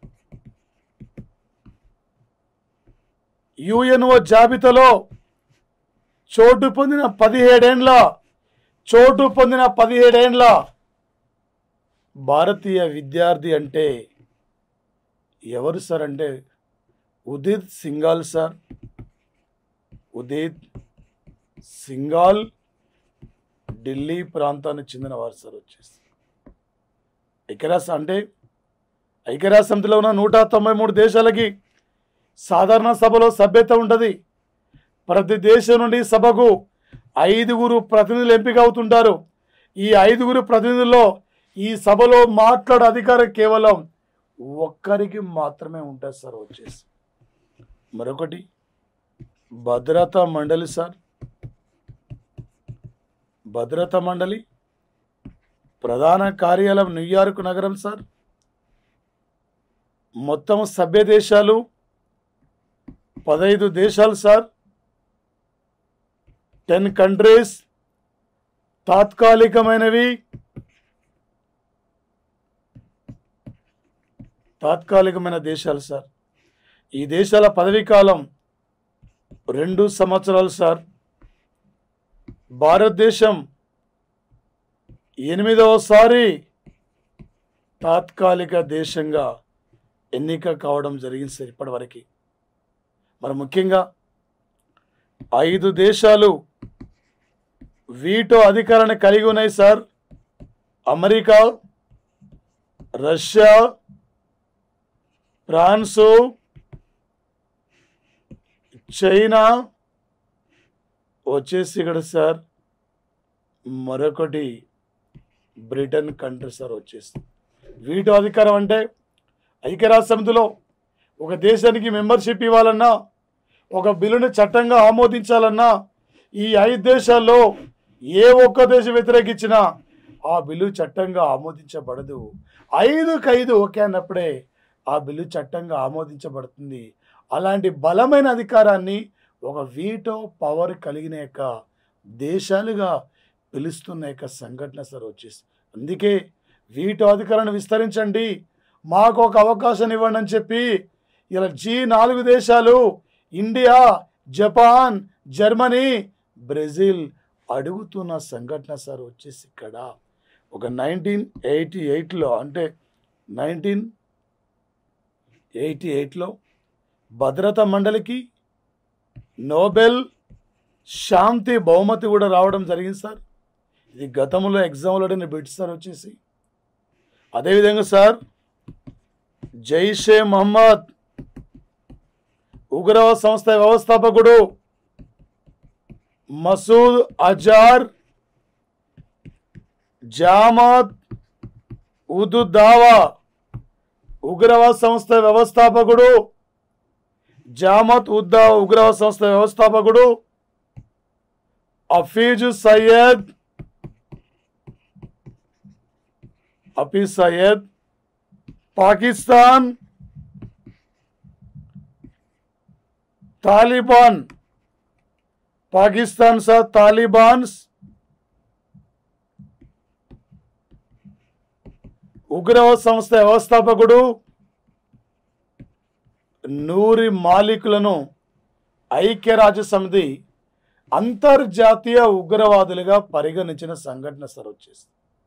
యుఎన్ఓ జాబితాలో చోటు పొందిన పదిహేడేండ్ల చోటు పొందిన పదిహేడేండ్ల భారతీయ విద్యార్థి అంటే ఎవరు సార్ అంటే ఉదిత్ సింగాల్ సార్ ఉదిత్ సింగాల్ ఢిల్లీ ప్రాంతానికి చెందిన వారు సార్ వచ్చేసి ఐక్యరాష్ట్ర అంటే ఐక్యరాష్ట్ర సమితిలో ఉన్న నూట తొంభై మూడు దేశాలకి సాధారణ సభలో సభ్యత ఉంటుంది ప్రతి దేశం నుండి సభకు ఐదుగురు ప్రతినిధులు ఎంపిక అవుతుంటారు ఈ ఐదుగురు ప్రతినిధుల్లో ఈ సభలో మాట్లాడే అధికారం కేవలం ఒక్కరికి మాత్రమే ఉంటుంది సార్ వచ్చేసి మరొకటి భద్రతా మండలి సార్ భద్రతా మండలి ప్రధాన కార్యాలయం న్యూయార్క్ నగరం సార్ మొత్తం సభ్య దేశాలు పదహైదు దేశాలు సార్ టెన్ కంట్రీస్ తాత్కాలికమైనవి తాత్కాలికమైన దేశాలు సార్ ఈ దేశాల పదవీ కాలం రెండు సంవత్సరాలు సార్ భారతదేశం ఎనిమిదవసారి తాత్కాలిక దేశంగా ఎన్నిక కావడం జరిగింది సార్ ఇప్పటివరకు మరి ముఖ్యంగా ఐదు దేశాలు వీటో అధికారాన్ని కలిగి ఉన్నాయి sir America Russia France China వచ్చేసి ఇక్కడ సార్ మరొకటి బ్రిటన్ కంట్రీ సార్ వచ్చేసి వీటో అధికారం అంటే ఐక్యరాజ్య సమితిలో ఒక దేశానికి మెంబర్షిప్ ఇవ్వాలన్నా ఒక బిల్లుని చట్టంగా ఆమోదించాలన్నా ఈ ఐదు దేశాల్లో ఏ ఒక్క దేశం వ్యతిరేకించినా ఆ బిల్లు చట్టంగా ఆమోదించబడదు ఐదుకు ఐదు ఓకే అన్నప్పుడే ఆ బిల్లు చట్టంగా ఆమోదించబడుతుంది అలాంటి బలమైన అధికారాన్ని ఒక వీటో పవర్ కలిగిన యొక్క దేశాలుగా పిలుస్తున్న యొక్క సంఘటన సార్ వచ్చేసి అందుకే వీటో అధికారాన్ని విస్తరించండి మాకు ఒక అవకాశం ఇవ్వండి అని చెప్పి ఇలా జీ నాలుగు దేశాలు ఇండియా జపాన్ జర్మనీ బ్రెజిల్ అడుగుతున్న సంఘటన సార్ వచ్చేసి ఇక్కడ ఒక నైన్టీన్ ఎయిటీ ఎయిట్లో అంటే నైన్టీన్ ఎయిటీ ఎయిట్లో భద్రతా మండలికి నోబెల్ శాంతి బహుమతి కూడా రావడం జరిగింది సార్ ఇది గతంలో ఎగ్జామ్లో నేను బిట్ సార్ వచ్చేసి అదేవిధంగా సార్ జైషే మహమ్మద్ ఉగ్రవాద సంస్థ వ్యవస్థాపకుడు మసూద్ అజార్ జామాత్ ఉదు దావా ఉగ్రవాద సంస్థ వ్యవస్థాపకుడు జామత్ ఉద్దా ఉగ్రవాద సంస్థ వ్యవస్థాపకుడు అఫీజు సయ్యద్ హఫీజ్ సయ్యద్ పాకిస్తాన్ తాలిబాన్ పాకిస్తాన్ సా తాలిబాన్స్ ఉగ్రవాద సంస్థ వ్యవస్థాపకుడు నూరి మాలికులను ఐక్యరాజ్య సమితి అంతర్జాతీయ ఉగ్రవాదులుగా పరిగణించిన సంఘటన సార్ వచ్చేసి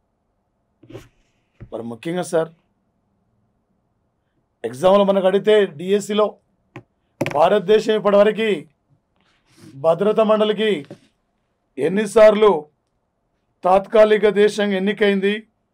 మరి ముఖ్యంగా సార్ ఎగ్జామ్లో మనకు అడిగితే డిఎస్సిలో భారతదేశం ఇప్పటివరకు భద్రతా మండలికి ఎన్నిసార్లు తాత్కాలిక దేశంగా ఎన్నికైంది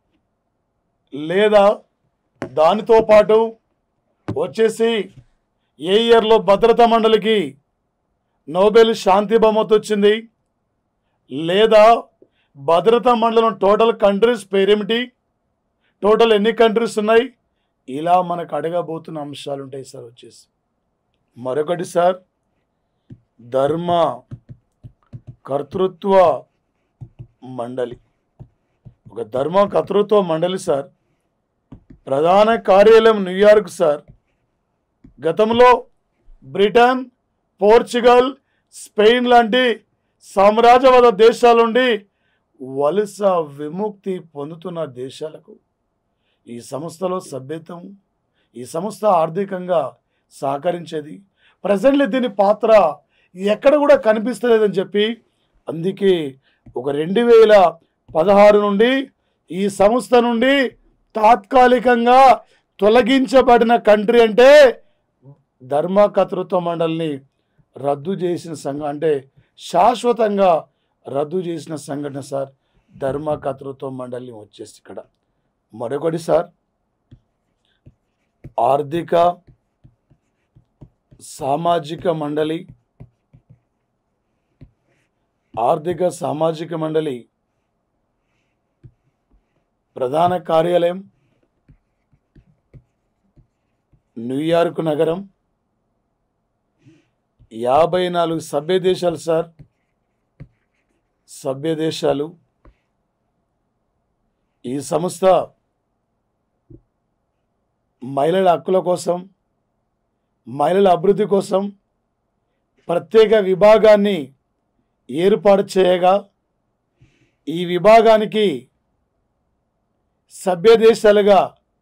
లేదా దానితో పాటు వచ్చేసి ఏ ఇయర్లో భద్రతా మండలికి నోబెల్ శాంతి బహుమతి వచ్చింది లేదా భద్రతా మండలం టోటల్ కంట్రీస్ పేరేమిటి టోటల్ ఎన్ని కంట్రీస్ ఉన్నాయి ఇలా మనకు అడగబోతున్న అంశాలు ఉంటాయి సార్ వచ్చేసి మరొకటి సార్ ధర్మ కర్తృత్వ మండలి ఒక ధర్మ కర్తృత్వ మండలి సార్ ప్రధాన కార్యాలయం న్యూయార్క్ సార్ గతంలో బ్రిటన్ పోర్చుగల్ స్పెయిన్ లాంటి సామ్రాజ్యవాద దేశాల నుండి వలస విముక్తి పొందుతున్న దేశాలకు ఈ సంస్థలో సభ్యత్వం ఈ సంస్థ ఆర్థికంగా సహకరించేది ప్రజెంట్లీ దీని పాత్ర ఎక్కడ కూడా కనిపిస్తలేదని చెప్పి అందుకే ఒక రెండు వేల పదహారు నుండి ఈ సంస్థ నుండి తాత్కాలికంగా తొలగించబడిన కంట్రీ అంటే ధర్మకర్తృత్వ మండలిని రద్దు చేసిన సంఘం అంటే శాశ్వతంగా రద్దు చేసిన సంఘటన సార్ ధర్మకర్తృత్వ మండలిని వచ్చేసి ఇక్కడ మరొకటి సార్ ఆర్థిక సామాజిక మండలి ఆర్థిక సామాజిక మండలి ప్రధాన కార్యాలయం న్యూయార్క్ నగరం యాభై నాలుగు సభ్య దేశాలు సార్ సభ్య దేశాలు ఈ సంస్థ మహిళల హక్కుల కోసం మహిళల అభివృద్ధి కోసం ప్రత్యేక విభాగాన్ని ఏర్పాటు చేయగా ఈ విభాగానికి సభ్య దేశాలుగా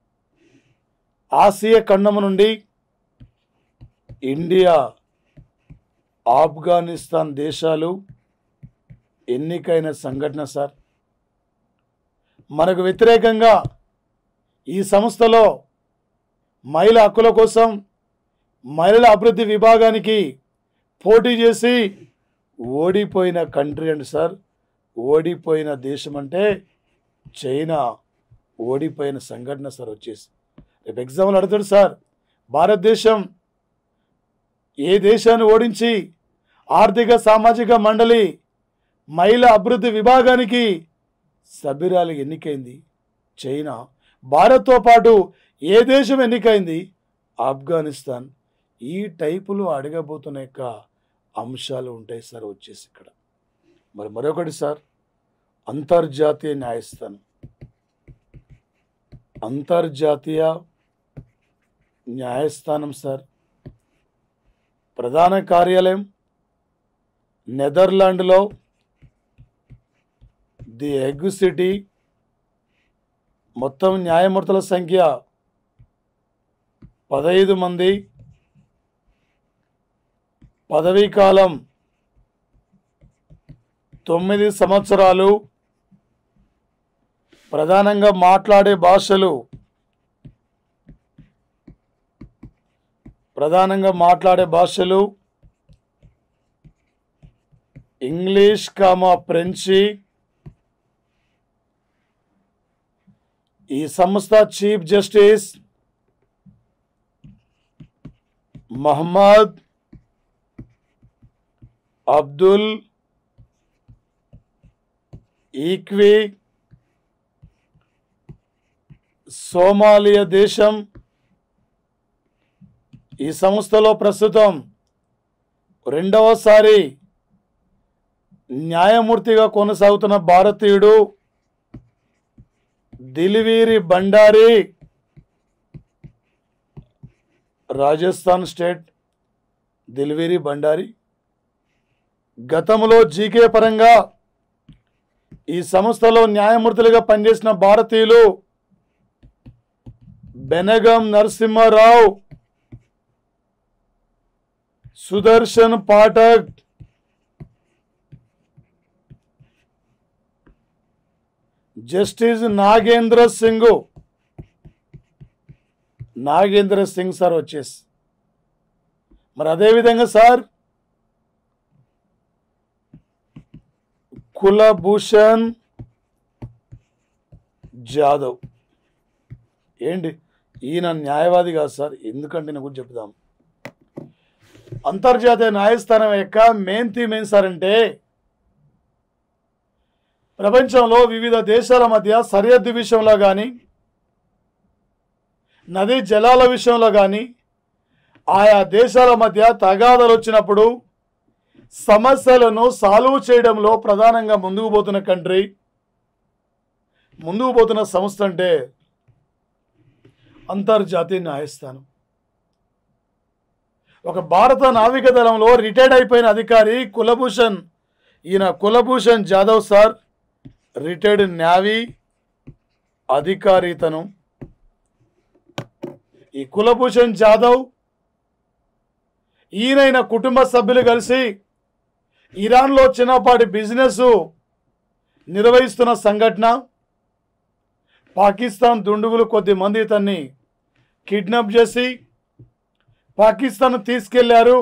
ఆసియా ఖండము నుండి ఇండియా ఆఫ్ఘనిస్తాన్ దేశాలు ఎన్నికైన సంఘటన సార్ మనకు వ్యతిరేకంగా ఈ సంస్థలో మహిళ హక్కుల కోసం మహిళల అభివృద్ధి విభాగానికి పోటీ చేసి ఓడిపోయిన కంట్రీ అండి సార్ ఓడిపోయిన దేశం అంటే చైనా ఓడిపోయిన సంఘటన సార్ వచ్చేసి రేపు ఎగ్జామ్లు అడుగుతాడు సార్ భారతదేశం ఏ దేశాన్ని ఓడించి ఆర్థిక సామాజిక మండలి మహిళా అభివృద్ధి విభాగానికి సభ్యురాలు ఎన్నికైంది చైనా భారత్తో పాటు ఏ దేశం ఎన్నికైంది ఆఫ్ఘనిస్తాన్ ఈ టైపులో అడగబోతున్న యొక్క అంశాలు ఉంటాయి సార్ వచ్చేసి ఇక్కడ మరి మరొకటి సార్ అంతర్జాతీయ న్యాయస్థానం అంతర్జాతీయ న్యాయస్థానం సార్ ప్రధాన కార్యాలయం నెదర్లాండ్లో ది ఎగ్ సిటీ మొత్తం న్యాయమూర్తుల సంఖ్య పదహైదు మంది పదవీ కాలం తొమ్మిది సంవత్సరాలు ప్రధానంగా మాట్లాడే భాషలు ప్రధానంగా మాట్లాడే భాషలు ఇంగ్లీష్ కామా ఫ్రెంచి ఈ సంస్థ చీఫ్ జస్టిస్ మహమ్మద్ అబ్దుల్ ఈక్వి సోమాలియా దేశం ఈ సంస్థలో ప్రస్తుతం రెండవసారి న్యాయమూర్తిగా కొనసాగుతున్న భారతీయుడు దిలివీరి బండారి రాజస్థాన్ స్టేట్ దిల్వీరి బండారి గతంలో జీకే పరంగా ఈ సంస్థలో న్యాయమూర్తులుగా పనిచేసిన భారతీయులు బెనగం నరసింహారావు సుదర్శన్ పాఠక్ జస్టిస్ నాగేంద్ర సింగ్ నాగేంద్ర సింగ్ సార్ వచ్చేసి మరి అదేవిధంగా సార్ కులభూషణ్ జాదవ్ ఏంటి ఈయన న్యాయవాది కాదు సార్ ఎందుకంటే నేను గురించి చెప్దాం అంతర్జాతీయ న్యాయస్థానం యొక్క మెయిన్ థీమ్ ఏం సార్ అంటే ప్రపంచంలో వివిధ దేశాల మధ్య సరిహద్దు విషయంలో కానీ నదీ జలాల విషయంలో కానీ ఆయా దేశాల మధ్య తగాదాలు వచ్చినప్పుడు సమస్యలను సాల్వ్ చేయడంలో ప్రధానంగా ముందుకు పోతున్న కంట్రీ ముందుకు పోతున్న సంస్థ అంటే అంతర్జాతీయ న్యాయస్థానం ఒక భారత నావిక దళంలో రిటైర్డ్ అయిపోయిన అధికారి కులభూషణ్ ఈయన Kulbhushan Jadhav sir retired navy అధికారి ఇతను ఈ కులభూషణ్ జాదవ్ ఈయనైన కుటుంబ సభ్యులు కలిసి ఇరాన్లో చిన్నపాటి బిజినెస్ నిర్వహిస్తున్న సంఘటన పాకిస్తాన్ దుండుగులు కొద్ది మంది ఇతన్ని కిడ్నాప్ చేసి పాకిస్తాన్ తీసుకెళ్లారు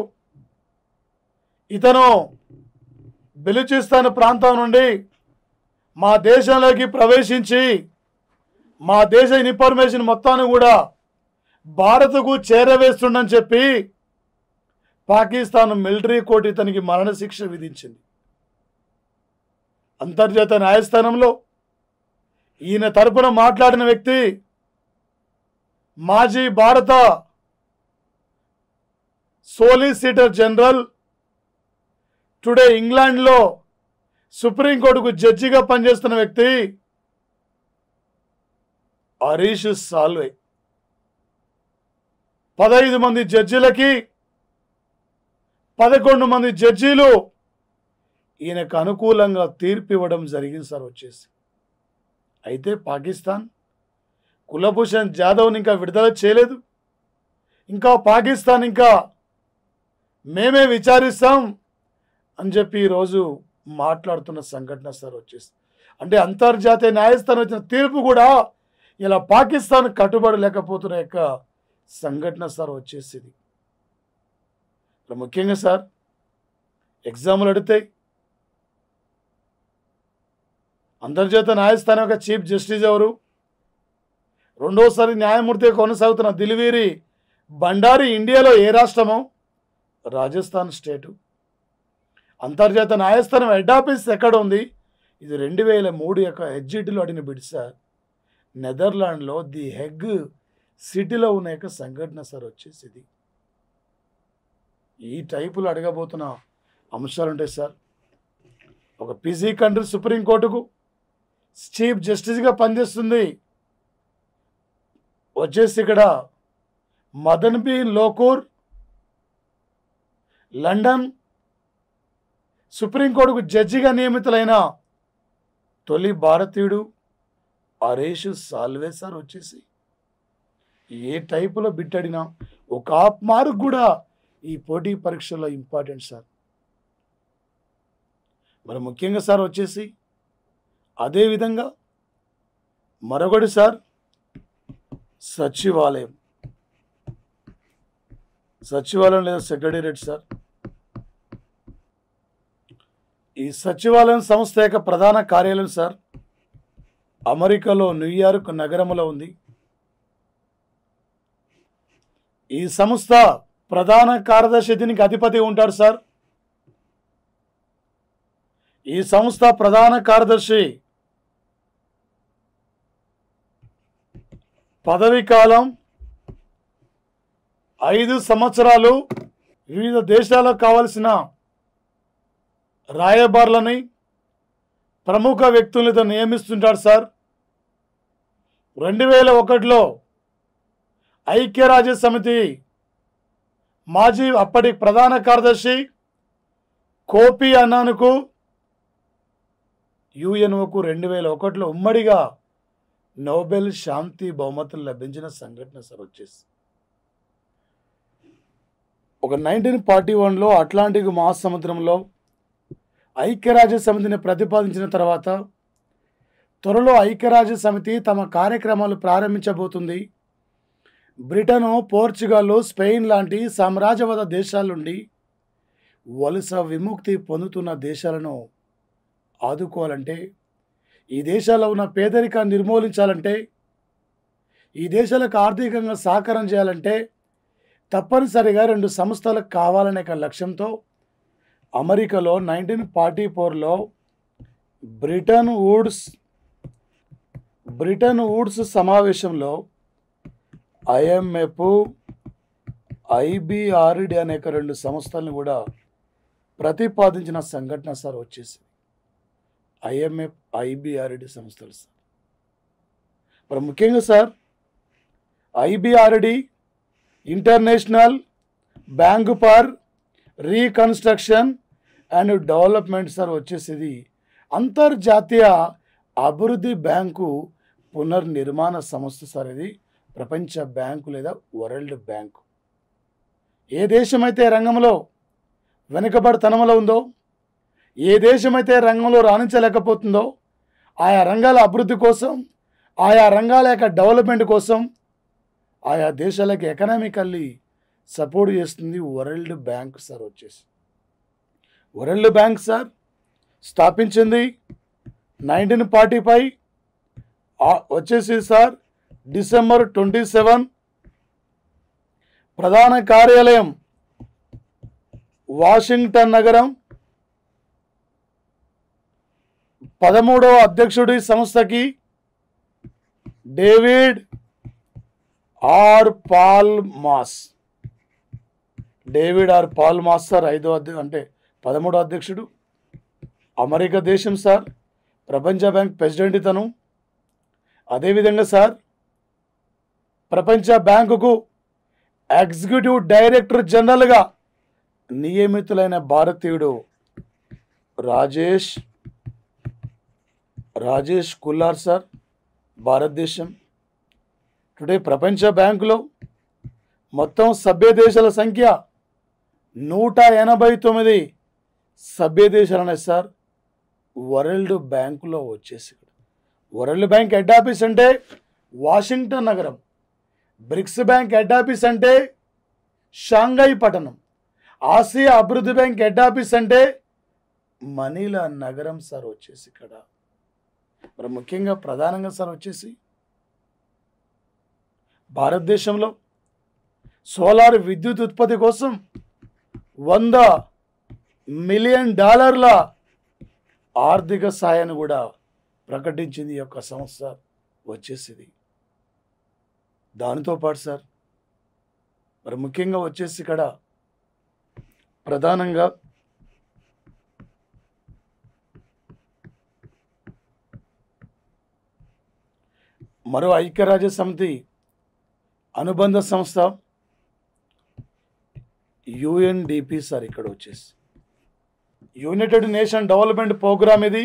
ఇతను బెలుచిస్తాన్ ప్రాంతం నుండి మా దేశంలోకి ప్రవేశించి మా దేశ ఇన్ఫర్మేషన్ మొత్తాన్ని కూడా భారత్కు చేరవేస్తుండని చెప్పి పాకిస్తాన్ మిలిటరీ కోర్టు ఇతనికి మరణశిక్ష విధించింది అంతర్జాతీయ న్యాయస్థానంలో ఈయన తరపున మాట్లాడిన వ్యక్తి మాజీ భారత సోలిసిటర్ జనరల్ టుడే ఇంగ్లాండ్లో సుప్రీంకోర్టుకు జడ్జిగా పనిచేస్తున్న వ్యక్తి హరీష్ సాల్వే పదహైదు మంది జడ్జిలకి పదకొండు మంది జడ్జీలు ఈయనకు అనుకూలంగా తీర్పు ఇవ్వడం జరిగింది సార్ వచ్చేసి అయితే పాకిస్తాన్ కులభూషణ్ జాదవ్ని ఇంకా విడుదల చేయలేదు ఇంకా పాకిస్తాన్ ఇంకా మేమే విచారిస్తాం అని చెప్పి ఈరోజు మాట్లాడుతున్న సంఘటన సార్ వచ్చేసి అంటే అంతర్జాతీయ న్యాయస్థానం వచ్చిన తీర్పు కూడా ఇలా పాకిస్తాన్ కట్టుబడి లేకపోతున్న యొక్క సంఘటన సార్ వచ్చేసింది ఇలా ముఖ్యంగా సార్ ఎగ్జామ్లు అడిగితే అంతర్జాతీయ న్యాయస్థానం యొక్క చీఫ్ జస్టిస్ ఎవరు రెండోసారి న్యాయమూర్తిగా కొనసాగుతున్న దిలివీరి బండారి ఇండియాలో ఏ రాష్ట్రమో రాజస్థాన్ స్టేటు అంతర్జాతీయ న్యాయస్థానం హెడ్ ఆఫీస్ ఎక్కడ ఉంది ఇది రెండు వేల మూడు యొక్క హెచ్జిటిలో అడిగిన బిడ్ సార్ నెదర్లాండ్లో ది హెగ్ సిటీలో ఉన్న యొక్క సంఘటన సార్ వచ్చేసి ఇది ఈ టైపులో అడగబోతున్న అంశాలు ఉంటాయి సార్ ఒక పిజీ కంట్రీ సుప్రీంకోర్టుకు చీఫ్ జస్టిస్గా పనిచేస్తుంది వచ్చేసి ఇక్కడ మదన్ బి లోకూర్ లండన్ సుప్రీంకోర్టుకు జడ్జిగా నియమితులైన తొలి భారతీయుడు హరీష్ సాల్వే సార్ వచ్చేసి ఏ టైపులో బిట్టడినా ఒక హాఫ్ మార్క్ కూడా ఈ పోటీ పరీక్షలో ఇంపార్టెంట్ సార్ మరి ముఖ్యంగా సార్ వచ్చేసి అదేవిధంగా మరొకటి సార్ సచివాలయం సచివాలయం లేదా సెక్రటేరియట్ సార్ ఈ సచివాలయం సంస్థ యొక్క ప్రధాన కార్యాలయం సార్ అమెరికాలో న్యూయార్క్ నగరంలో ఉంది ఈ సంస్థ ప్రధాన కార్యదర్శి దీనికి అధిపతి ఉంటాడు సార్ ఈ సంస్థ ప్రధాన కార్యదర్శి పదవి కాలం ఐదు సంవత్సరాలు వివిధ దేశాలకు కావలసిన రాయబారులని ప్రముఖ వ్యక్తులతో నియమిస్తుంటాడు సార్ రెండు వేల ఒకటిలో ఐక్యరాజ్య సమితి మాజీ అప్పటి ప్రధాన కార్యదర్శి కోపి అన్నానుకు యుఎన్ఓకు రెండు వేల ఒకటిలో ఉమ్మడిగా నోబెల్ శాంతి బహుమతులు లభించిన సంఘటన సార్ వచ్చేసి ఒక నైన్టీన్ ఫార్టీ వన్లో అట్లాంటిక్ మహాసముద్రంలో ఐక్యరాజ్య సమితిని ప్రతిపాదించిన తర్వాత త్వరలో ఐక్యరాజ్య సమితి తమ కార్యక్రమాలు ప్రారంభించబోతుంది బ్రిటను పోర్చుగల్ స్పెయిన్ లాంటి సామ్రాజ్యవాద దేశాల నుండి వలస విముక్తి పొందుతున్న దేశాలను ఆదుకోవాలంటే ఈ దేశాల్లో ఉన్న పేదరికాన్ని నిర్మూలించాలంటే ఈ దేశాలకు ఆర్థికంగా సహకారం చేయాలంటే తప్పనిసరిగా రెండు సంస్థలకు కావాలనే ఒక లక్ష్యంతో అమెరికాలో నైన్టీన్ ఫార్టీ ఫోర్లో బ్రిటన్ వుడ్స్ బ్రిటన్ వుడ్స్ సమావేశంలో ఐఎంఎఫ్ ఐబిఆర్డి అనేక రెండు సంస్థలను కూడా ప్రతిపాదించిన సంఘటన సార్ వచ్చేసి ఐఎంఎఫ్ ఐబిఆర్డి సంస్థలు సార్ మరి ముఖ్యంగా sir IBRD international bank for reconstruction and development sir వచ్చేసి అంతర్జాతీయ అభివృద్ధి బ్యాంకు పునర్నిర్మాణ సంస్థ సార్ ఇది ప్రపంచ బ్యాంకు లేదా వరల్డ్ బ్యాంకు ఏ దేశమైతే రంగంలో వెనుకబడితనంలో ఉందో ఏ దేశమైతే రంగంలో రాణించలేకపోతుందో ఆయా రంగాల అభివృద్ధి కోసం ఆయా రంగాల యొక్క డెవలప్మెంట్ కోసం ఆయా దేశాలకి ఎకనామికల్లీ సపోర్ట్ చేస్తుంది వరల్డ్ బ్యాంక్ సార్ వచ్చేసి వరల్డ్ బ్యాంక్ సార్ స్థాపించింది నైన్టీన్ ఫార్టీ ఫైవ్ వచ్చేసి సార్ డిసెంబర్ ట్వంటీ సెవెన్ ప్రధాన కార్యాలయం వాషింగ్టన్ నగరం పదమూడవ అధ్యక్షుడి సంస్థకి David R Malpass David R Malpass sir ఐదో అధ్య అంటే పదమూడో అధ్యక్షుడు అమెరికా దేశం సార్ ప్రపంచ బ్యాంక్ ప్రెసిడెంట్ ఇతను అదేవిధంగా సార్ ప్రపంచ బ్యాంకుకు ఎగ్జిక్యూటివ్ డైరెక్టర్ జనరల్గా నియమితులైన భారతీయుడు రాజేష్ రాజేష్ కుల్లార్ సార్ భారతదేశం టుడే ప్రపంచ బ్యాంకులో మొత్తం సభ్య దేశాల సంఖ్య నూట ఎనభై తొమ్మిది సభ్య దేశాలు ఉన్నాయి సార్ వరల్డ్ బ్యాంకులో వచ్చేసి వరల్డ్ బ్యాంక్ హెడ్ ఆఫీస్ అంటే వాషింగ్టన్ నగరం బ్రిక్స్ బ్యాంక్ హెడ్ ఆఫీస్ అంటే షాంఘై పట్టణం ఆసియా అభివృద్ధి బ్యాంక్ హెడ్ ఆఫీస్ అంటే మనీలా నగరం సార్ వచ్చేసి ఇక్కడ మరి ముఖ్యంగా ప్రధానంగా సార్ వచ్చేసి భారతదేశంలో సోలార్ విద్యుత్ ఉత్పత్తి కోసం వంద మిలియన్ డాలర్ల ఆర్థిక సాయాన్ని కూడా ప్రకటించింది ఈ యొక్క సంస్థ వచ్చేసింది దానితో పాటు సార్ మరి ముఖ్యంగా వచ్చేసి ఇక్కడ ప్రధానంగా మరో ఐక్యరాజ్య సమితి అనుబంధ సంస్థ యుఎన్డిపి సార్ ఇక్కడ వచ్చేసి యునైటెడ్ నేషన్ డెవలప్మెంట్ ప్రోగ్రామ్ ఇది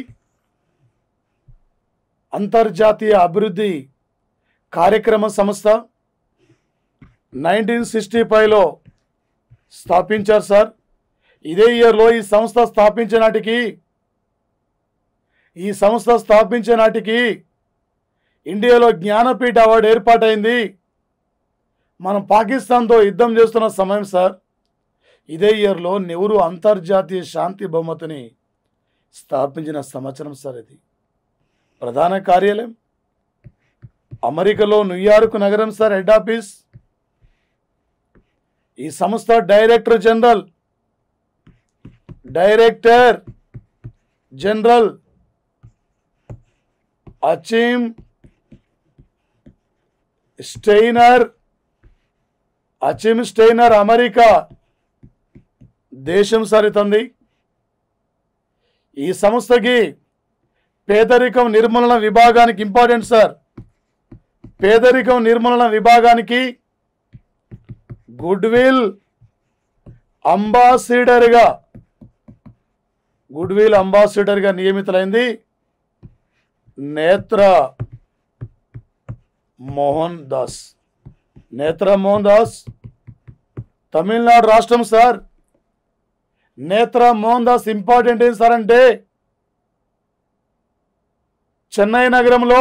అంతర్జాతీయ అభివృద్ధి కార్యక్రమ సంస్థ నైన్టీన్ సిక్స్టీ ఫైవ్లో స్థాపించారు సార్ ఇదే ఇయర్లో ఈ సంస్థ స్థాపించే నాటికి ఈ సంస్థ స్థాపించే నాటికి ఇండియాలో జ్ఞానపీఠ అవార్డు ఏర్పాటైంది మనం పాకిస్తాన్తో యుద్ధం చేస్తున్న సమయం సార్ ఇదే ఇయర్లో నెహ్రూ అంతర్జాతీయ శాంతి బహుమతిని స్థాపించిన సంవత్సరం సార్ ఇది ప్రధాన కార్యాలయం అమెరికాలో న్యూయార్క్ నగరం సార్ హెడ్ ఆఫీస్ ఈ సంస్థ director general director general Achim Steiner Achim Steiner America దేశం సరితంది ఈ సంస్థకి పేదరికం నిర్మూలన విభాగానికి ఇంపార్టెంట్ సార్ పేదరికం నిర్మూలన విభాగానికి గుడ్ విల్ అంబాసిడర్గా గుడ్ విల్ అంబాసిడర్గా నియమితులైంది నేత్ర మోహన్ దాస్ నేత్ర మోహన్ దాస్ తమిళనాడు రాష్ట్రం సార్ నేత్ర మోహన్ దాస్ ఇంపార్టెంట్ ఏం సార్ అంటే చెన్నై నగరంలో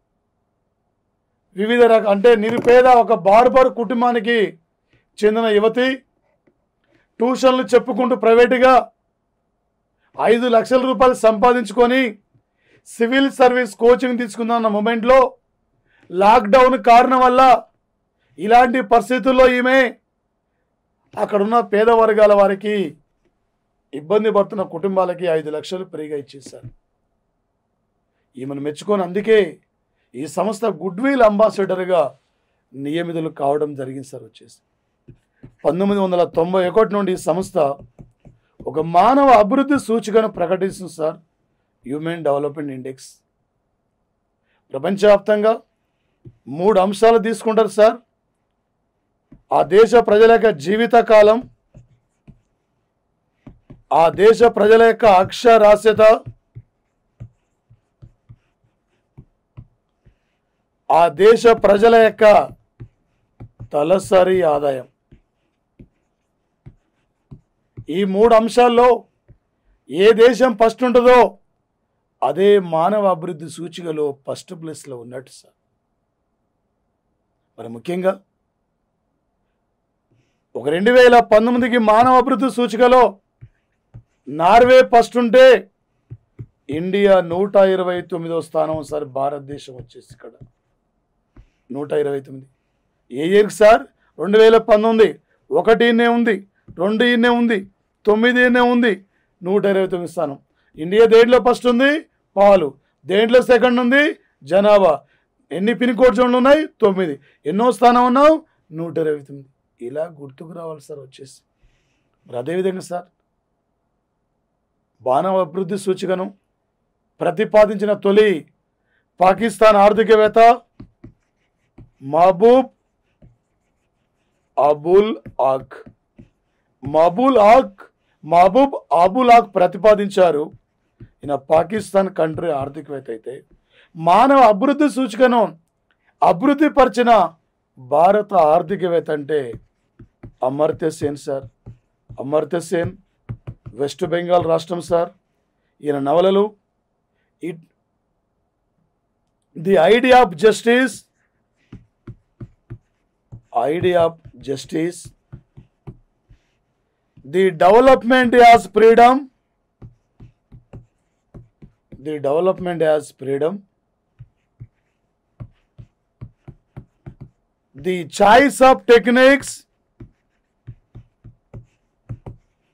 వివిధ రక అంటే నిరుపేద ఒక బార్బర్ కుటుంబానికి చెందిన యువతి ట్యూషన్లు చెప్పుకుంటూ ప్రైవేటుగా ఐదు లక్షల రూపాయలు సంపాదించుకొని సివిల్ సర్వీస్ కోచింగ్ తీసుకుందన్న మూమెంట్లో లాక్డౌన్ కారణం వల్ల ఇలాంటి పరిస్థితుల్లో ఈమె అక్కడున్న పేద వర్గాల వారికి ఇబ్బంది పడుతున్న కుటుంబాలకి ఐదు లక్షలు ఫ్రీగా ఇచ్చేశారు ఈమెను మెచ్చుకొని అందుకే ఈ సంస్థ గుడ్ విల్ అంబాసిడర్గా నియమితులు కావడం జరిగింది సార్ వచ్చేసి పంతొమ్మిది వందల తొంభై ఒకటి నుండి ఈ సంస్థ ఒక మానవ అభివృద్ధి సూచికను ప్రకటిస్తుంది సార్ హ్యూమన్ డెవలప్మెంట్ ఇండెక్స్ ప్రపంచవ్యాప్తంగా మూడు అంశాలు తీసుకుంటారు సార్ ఆ దేశ ప్రజల యొక్క జీవితకాలం ఆ దేశ ప్రజల యొక్క అక్షరాస్యత ఆ దేశ ప్రజల యొక్క తలసరి ఆదాయం ఈ మూడు అంశాల్లో ఏ దేశం ఫస్ట్ ఉంటుందో అదే మానవ అభివృద్ధి సూచికలో ఫస్ట్ ప్లేస్లో ఉన్నట్టు సార్ మరి ముఖ్యంగా ఒక రెండు వేల పంతొమ్మిదికి మానవ అభివృద్ధి సూచికలో నార్వే ఫస్ట్ ఉంటే ఇండియా నూట ఇరవై తొమ్మిదో స్థానం సార్ భారతదేశం వచ్చేసి ఇక్కడ నూట ఇరవై తొమ్మిది ఏ ఇయర్కి సార్ రెండు వేల పంతొమ్మిది ఒకటి ఇన్నే ఉంది రెండు ఇన్నే ఉంది తొమ్మిది ఇన్నే ఉంది నూట ఇరవై తొమ్మిది స్థానం ఇండియా దేంట్లో ఫస్ట్ ఉంది పాలు దేంట్లో సెకండ్ ఉంది జనాభా ఎన్ని పిన్ కోడ్ జోన్లు ఉన్నాయి తొమ్మిది ఎన్నో స్థానం ఉన్నావు నూట ఇరవై తొమ్మిది ఇలా గుర్తుకు రావాలి సార్ వచ్చేసి మరి అదేవిధంగా సార్ మానవ అభివృద్ధి సూచికను ప్రతిపాదించిన తొలి పాకిస్తాన్ ఆర్థికవేత్త మహబూబ్ అబుల్ ఆక్ మహబూల్ ఆక్ మహబూబ్ అబుల్ ఆక్ ప్రతిపాదించారు ఈయన పాకిస్తాన్ కంట్రీ ఆర్థికవేత్త అయితే మానవ అభివృద్ధి సూచికను అభివృద్ధి పరిచిన భారత ఆర్థికవేత్త అంటే అమర్త్య సేన్ సార్ అమర్త్య సేన్ వెస్ట్ బెంగాల్ రాష్ట్రం సార్ ఈయన నవలలు it the idea of justice idea of justice the development as freedom the development as freedom the choice of techniques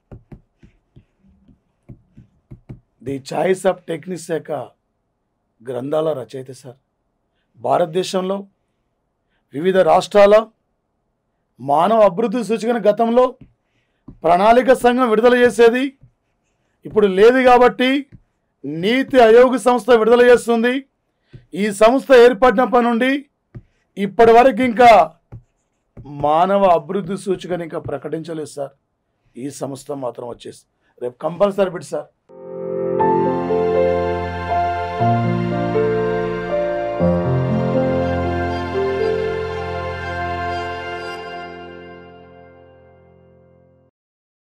the choice of techniques యొక్క గ్రంథాల రచయిత సార్ భారతదేశంలో వివిధ రాష్ట్రాల మానవ అభివృద్ధి సూచికన గతంలో ప్రణాళిక సంఘం విడుదల చేసేది ఇప్పుడు లేదు కాబట్టి నీతి ఆయోగ్ సంస్థ విడుదల చేస్తుంది ఈ సంస్థ ఏర్పడినప్పటి నుండి ఇప్పటి వరకు ఇంకా మానవ అభివృద్ధి సూచికను ఇంకా ప్రకటించలేదు సార్ ఈ సంస్థ మాత్రం వచ్చేసి రేపు కంపల్సరీ బిట్ సార్